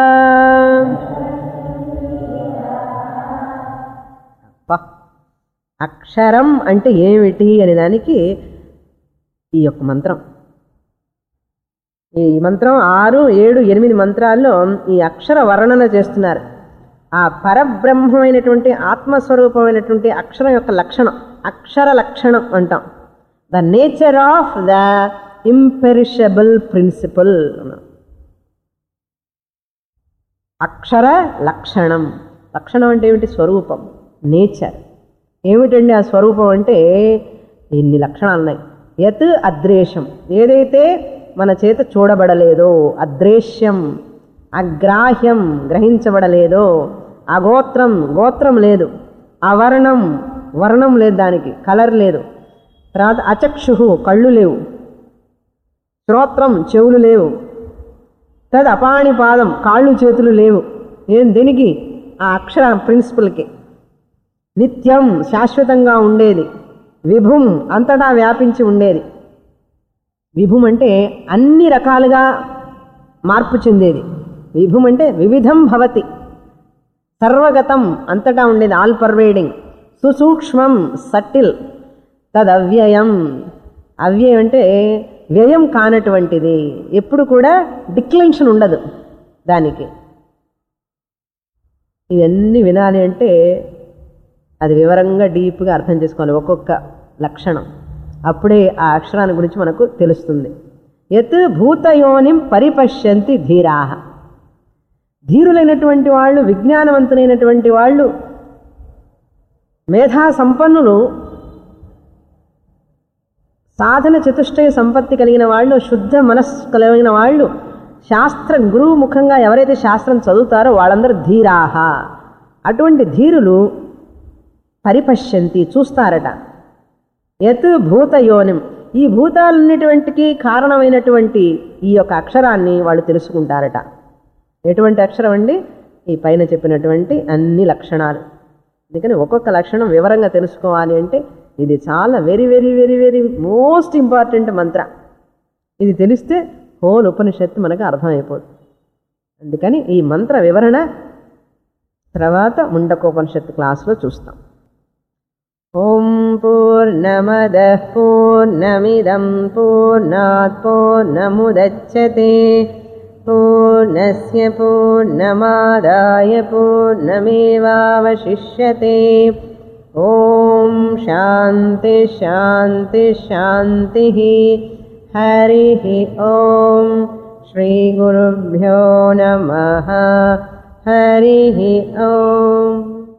అబ్బా. అక్షరం అంటే ఏమిటి అనే దానికి ఈ యొక్క మంత్రం ఈ మంత్రం ఆరు ఏడు ఎనిమిది మంత్రాల్లో ఈ అక్షర వర్ణన చేస్తున్నారు ఆ పరబ్రహ్మమైనటువంటి ఆత్మస్వరూపమైనటువంటి అక్షరం యొక్క లక్షణం అక్షర లక్షణం అంటాం the nature of the imperishable principle అక్షర లక్షణం లక్షణం అంటే ఏమిటి స్వరూపం నేచర్ ఏమిటండి ఆ స్వరూపం అంటే ఇన్ని లక్షణాలు ఉన్నాయి యత్ అద్రేషం ఏదైతే మన చేత చూడబడలేదో అద్రేశ్యం అగ్రాహ్యం గ్రహించబడలేదో అగోత్రం గోత్రం లేదు అవర్ణం వర్ణం లేదు దానికి కలర్ లేదు తర్వాత అచక్షు కళ్ళు లేవు శ్రోత్రం చెవులు లేవు తద్ అపాణి పాదం కాళ్ళు చేతులు లేవు ఏం దేనికి ఆ అక్షర ప్రిన్సిపల్కి నిత్యం శాశ్వతంగా ఉండేది విభుం అంతటా వ్యాపించి ఉండేది విభుం అంటే అన్ని రకాలుగా మార్పు చెందేది విభుం అంటే వివిధం భవతి సర్వగతం అంతటా ఉండేది ఆల్ పర్వేడింగ్ సుసూక్ష్మం సటిల్ తదవ్యయం అవ్యయం అంటే వ్యయం కానటువంటిది ఎప్పుడు కూడా డిక్లెన్షన్ ఉండదు దానికి ఇవన్నీ వినాలి అంటే అది వివరంగా డీప్గా అర్థం చేసుకోవాలి ఒక్కొక్క లక్షణం అప్పుడే ఆ అక్షరాన్ని గురించి మనకు తెలుస్తుంది యత్ భూతయోనిం పరిపశ్యంతి ధీరాహ ధీరులైనటువంటి వాళ్ళు విజ్ఞానవంతులైనటువంటి వాళ్ళు మేధా సంపన్నులు సాధన చతుష్టయ సంపత్తి కలిగిన వాళ్ళు శుద్ధ మనస్సు కలిగిన వాళ్ళు శాస్త్ర గురువు ముఖంగా ఎవరైతే శాస్త్రం చదువుతారో వాళ్ళందరూ ధీరాహ అటువంటి ధీరులు పరిపశ్యంతి చూస్తారట యత్ భూతయోనిం ఈ భూతాలన్నిటివంటికి కారణమైనటువంటి ఈ యొక్క అక్షరాన్ని వాళ్ళు తెలుసుకుంటారట ఎటువంటి అక్షరం అండి ఈ పైన చెప్పినటువంటి అన్ని లక్షణాలు అందుకని ఒక్కొక్క లక్షణం వివరంగా తెలుసుకోవాలి అంటే ఇది చాలా very very very very most important mantra ఇది తెలిస్తే హోల్ ఉపనిషత్తు మనకు అర్థమైపోతుంది అందుకని ఈ మంత్ర వివరణ తర్వాత ముండకోపనిషత్తు క్లాస్లో చూస్తాం ఓం పూర్ణమద పూర్ణమిదం పూర్ణాత్ పూర్ణముదచ్చతే పూర్ణస్య పూర్ణమాదాయ పూర్ణమేవావశిష్యతే ఓం శాంతి శాంతి శాంతి హరి ఓం శ్రీగురుభ్యో నమ హరి ఓం